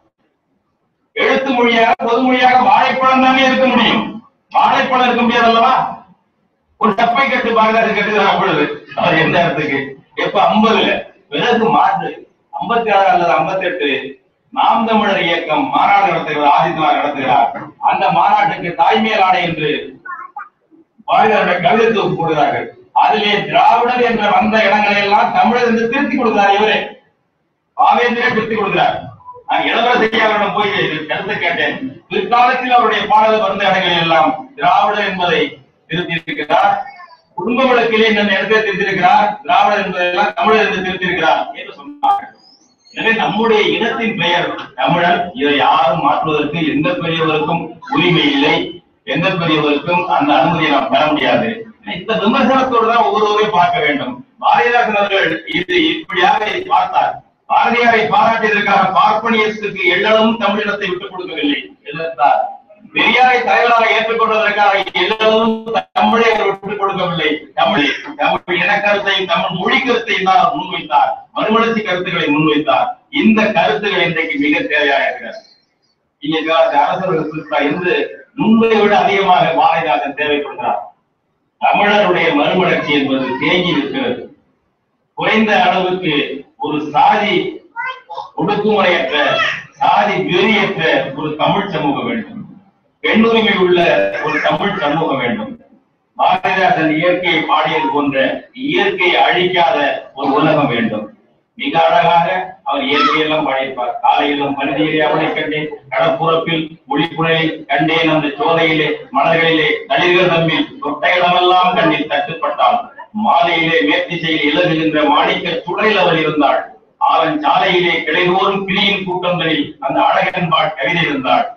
எழுத்து மொழியாக பொதுமொழியாக வாழைப்பழம் தானே இருக்க முடியும் வாழைப்பழம் இருக்க முடியாது அல்லவா ஒரு டப்பை கட்டு பாரதிதாசன் கட்டுகிறார் அப்பொழுது அவர் எந்த இடத்துக்கு எப்ப ஐம்பதுல பிறகு மாற்று ஐம்பத்தி ஆறு அல்லது ஐம்பத்தி எட்டு நாம் தமிழர் இயக்கம் மாநாடு நடத்துகிறார் ஆதித்யநாத் நடத்துகிறார் அந்த மாநாட்டுக்கு தாய்மையல் ஆணை என்று பாரதியாருடைய கவிதை தொகுப்பு போடுகிறார்கள் அதிலே திராவிடர் என்ற வந்த இடங்களை எல்லாம் தமிழர் என்று திருத்தி கொடுக்கிறார் இவரே பாவேந்திரே திருத்தி கொடுக்கிறார் நான் இளவரசி அவரிடம் போய் கருத்து கேட்டேன் பிற்காலத்தில் அவருடைய பாடல் வந்த இடங்களில் எல்லாம் திராவிடர் என்பதை திருத்தி இருக்கிறார் குடும்ப வழக்கிலே இந்த இடத்தை திருத்திருக்கிறார் திராவிடர் என்பதெல்லாம் தமிழர் என்று திருத்திருக்கிறார் என்று சொன்னார்கள் எனவே நம்முடைய இனத்தின் பெயர் தமிழர் இதை யாரும் மாற்றுவதற்கு எந்த பெரியவருக்கும் உரிமை இல்லை எந்த பெரியவருக்கும் அந்த அனுமதியை நாம் பெற முடியாது இந்த விமர்சனத்தோடு தான் ஒவ்வொருவரையும் பார்க்க வேண்டும் பாரதிதாசன் அவர்கள் இது இப்படியாக இதை பார்த்தார் பாரதியாரை பாராட்டியதற்காக பார்ப்பனியத்துக்கு எல்லளவும் தமிழினத்தை விட்டுக் கொடுக்கவில்லை எதிர்த்தார் பெரியாரை தலைவராக ஏற்றுக்கொண்டதற்காக எல்லளவும் தமிழை அவர் விட்டுக் கொடுக்கவில்லை தமிழ் தமிழ் இனக்கருத்தையும் தமிழ் மொழி கருத்தையும் தான் அவர் முன்வைத்தார் மறுமலர்ச்சி கருத்துக்களை முன்வைத்தார் இந்த கருத்துக்கள் இன்றைக்கு மிக தேவையாக இருக்கிறது இன்னைக்கு அரசர்கள் இருந்து முன்பை விட அதிகமாக பாரதிதாசன் தேவைப்படுகிறார் தமிழருடைய மறுமலர்ச்சி என்பது தேங்கி நிற்கிறது குறைந்த அளவுக்கு ஒரு சாதி ஒடுக்குமுறையற்ற சாதி வெறியற்ற ஒரு தமிழ் சமூகம் வேண்டும் பெண்ணுரிமை உள்ள ஒரு தமிழ் சமூகம் வேண்டும் பாரதிதாசன் இயற்கையை பாடியது போன்ற இயற்கையை அழிக்காத ஒரு உலகம் வேண்டும் மிக அழகாக அவர் இயற்கையெல்லாம் பாடியிருப்பார் காலையிலும் மனிதர்களே அவனை கண்டேன் கடற்புறப்பில் ஒளிப்புழையில் கண்டேன் அந்த சோலையிலே மலர்களிலே தளிர்கள் தம்மில் தொட்ட இடமெல்லாம் கண்ணில் தட்டுப்பட்டாள் மாலையிலே மேற்திசையில் இலகுகின்ற மாணிக்க சுடரில் அவள் இருந்தாள் ஆவன் சாலையிலே கிளைதோறும் கிளியின் கூட்டங்களில் அந்த அழகன்பாள் கவிதை இருந்தாள்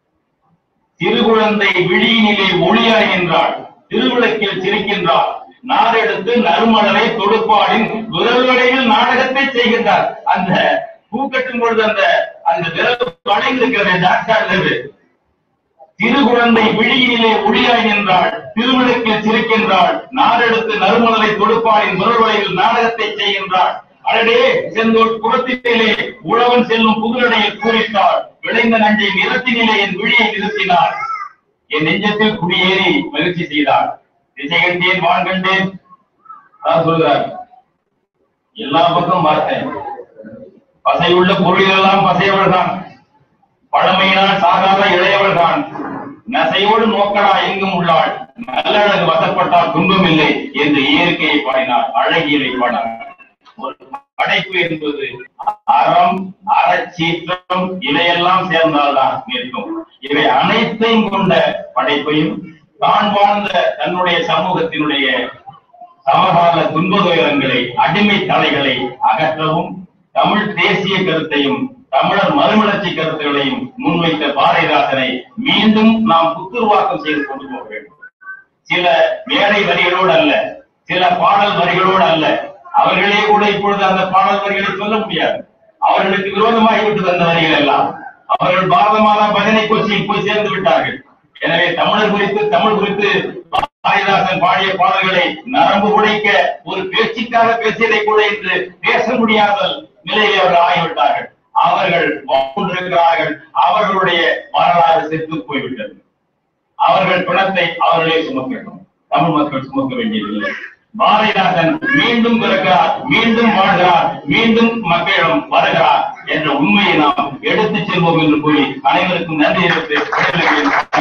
திருகுழந்தை விழியினிலே ஒளியாய் நின்றாள் திருவிளக்கில் சிரிக்கின்றாள் நாடெடுத்து நறுமணரை தொடுப்பாளின் விரல்வடையில் நாடகத்தை செய்கின்றார் அந்த பூக்கட்டும் பொழுது அந்த அந்த விரல் வளைந்திருக்கிறது டாக்டர் திருகுழந்தை விழியினிலே ஒளியாய் நின்றாள் திருவிளக்கில் சிரிக்கின்றாள் நாடெடுத்து நறுமணரை தொடுப்பாளின் விரல்வடையில் நாடகத்தை செய்கின்றாள் அடடே செந்தோல் புறத்திலே உழவன் செல்லும் புதுநடையில் கூறிட்டாள் விளைந்த நஞ்சை நிறத்தினிலே என் விழியை நிறுத்தினாள் என் நெஞ்சத்தில் குடியேறி மகிழ்ச்சி செய்தாள் திசை கண்டேன் வான் கண்டேன் அதான் சொல்கிறார் எல்லா பக்கம் பார்த்தேன் பசையுள்ள பொருளிலெல்லாம் பசையவள் தான் பழமையினால் சாகாத இளையவள் தான் நசையோடு நோக்கடா எங்கும் உள்ளாள் நல்லழகு வசப்பட்டால் துன்பம் இல்லை என்று இயற்கையை பாடினார் அழகியலை பாடினார் ஒரு படைப்பு என்பது அறம் அறச்சீற்றம் இவையெல்லாம் சேர்ந்தால்தான் நிற்கும் இவை அனைத்தையும் கொண்ட படைப்பையும் தான் வாழ்ந்த தன்னுடைய சமூகத்தினுடைய சமகால துன்பதுயரங்களை அடிமை தலைகளை அகற்றவும் தமிழ் தேசிய கருத்தையும் தமிழர் மறுமலர்ச்சி கருத்துகளையும் முன்வைத்த பாரதிதாசனை மீண்டும் நாம் புத்துருவாக்கம் செய்து கொண்டு போக வேண்டும் சில மேடை வரிகளோடு அல்ல சில பாடல் வரிகளோடு அல்ல அவர்களே கூட இப்பொழுது அந்த பாடல் வரிகளை சொல்ல முடியாது அவர்களுக்கு விரோதமாகிவிட்டது அந்த வரிகள் எல்லாம் அவர்கள் பாரத மாதா பஜனை கொச்சியில் போய் சேர்ந்து விட்டார்கள் எனவே தமிழர் குறித்து தமிழ் குறித்து பாரதிதாசன் பாடிய பாடல்களை நரம்பு உடைக்க ஒரு பேச்சுக்காக பேசியதை கூட இன்று பேச முடியாத நிலையில் அவர்கள் ஆகிவிட்டார்கள் அவர்கள் கொண்டிருக்கிறார்கள் அவர்களுடைய வரலாறு செத்து போய்விட்டது அவர்கள் பிணத்தை அவர்களே சுமக்க வேண்டும் தமிழ் மக்கள் சுமக்க வேண்டியதில்லை பாரதிதாசன் மீண்டும் பிறக்கிறார் மீண்டும் வாழ்கிறார் மீண்டும் மக்களிடம் வருகிறார் என்ற உண்மையை நாம் எடுத்துச் செல்வோம் என்று கூறி அனைவருக்கும் நன்றி தெரிவித்து விடைபெறுகிறேன்.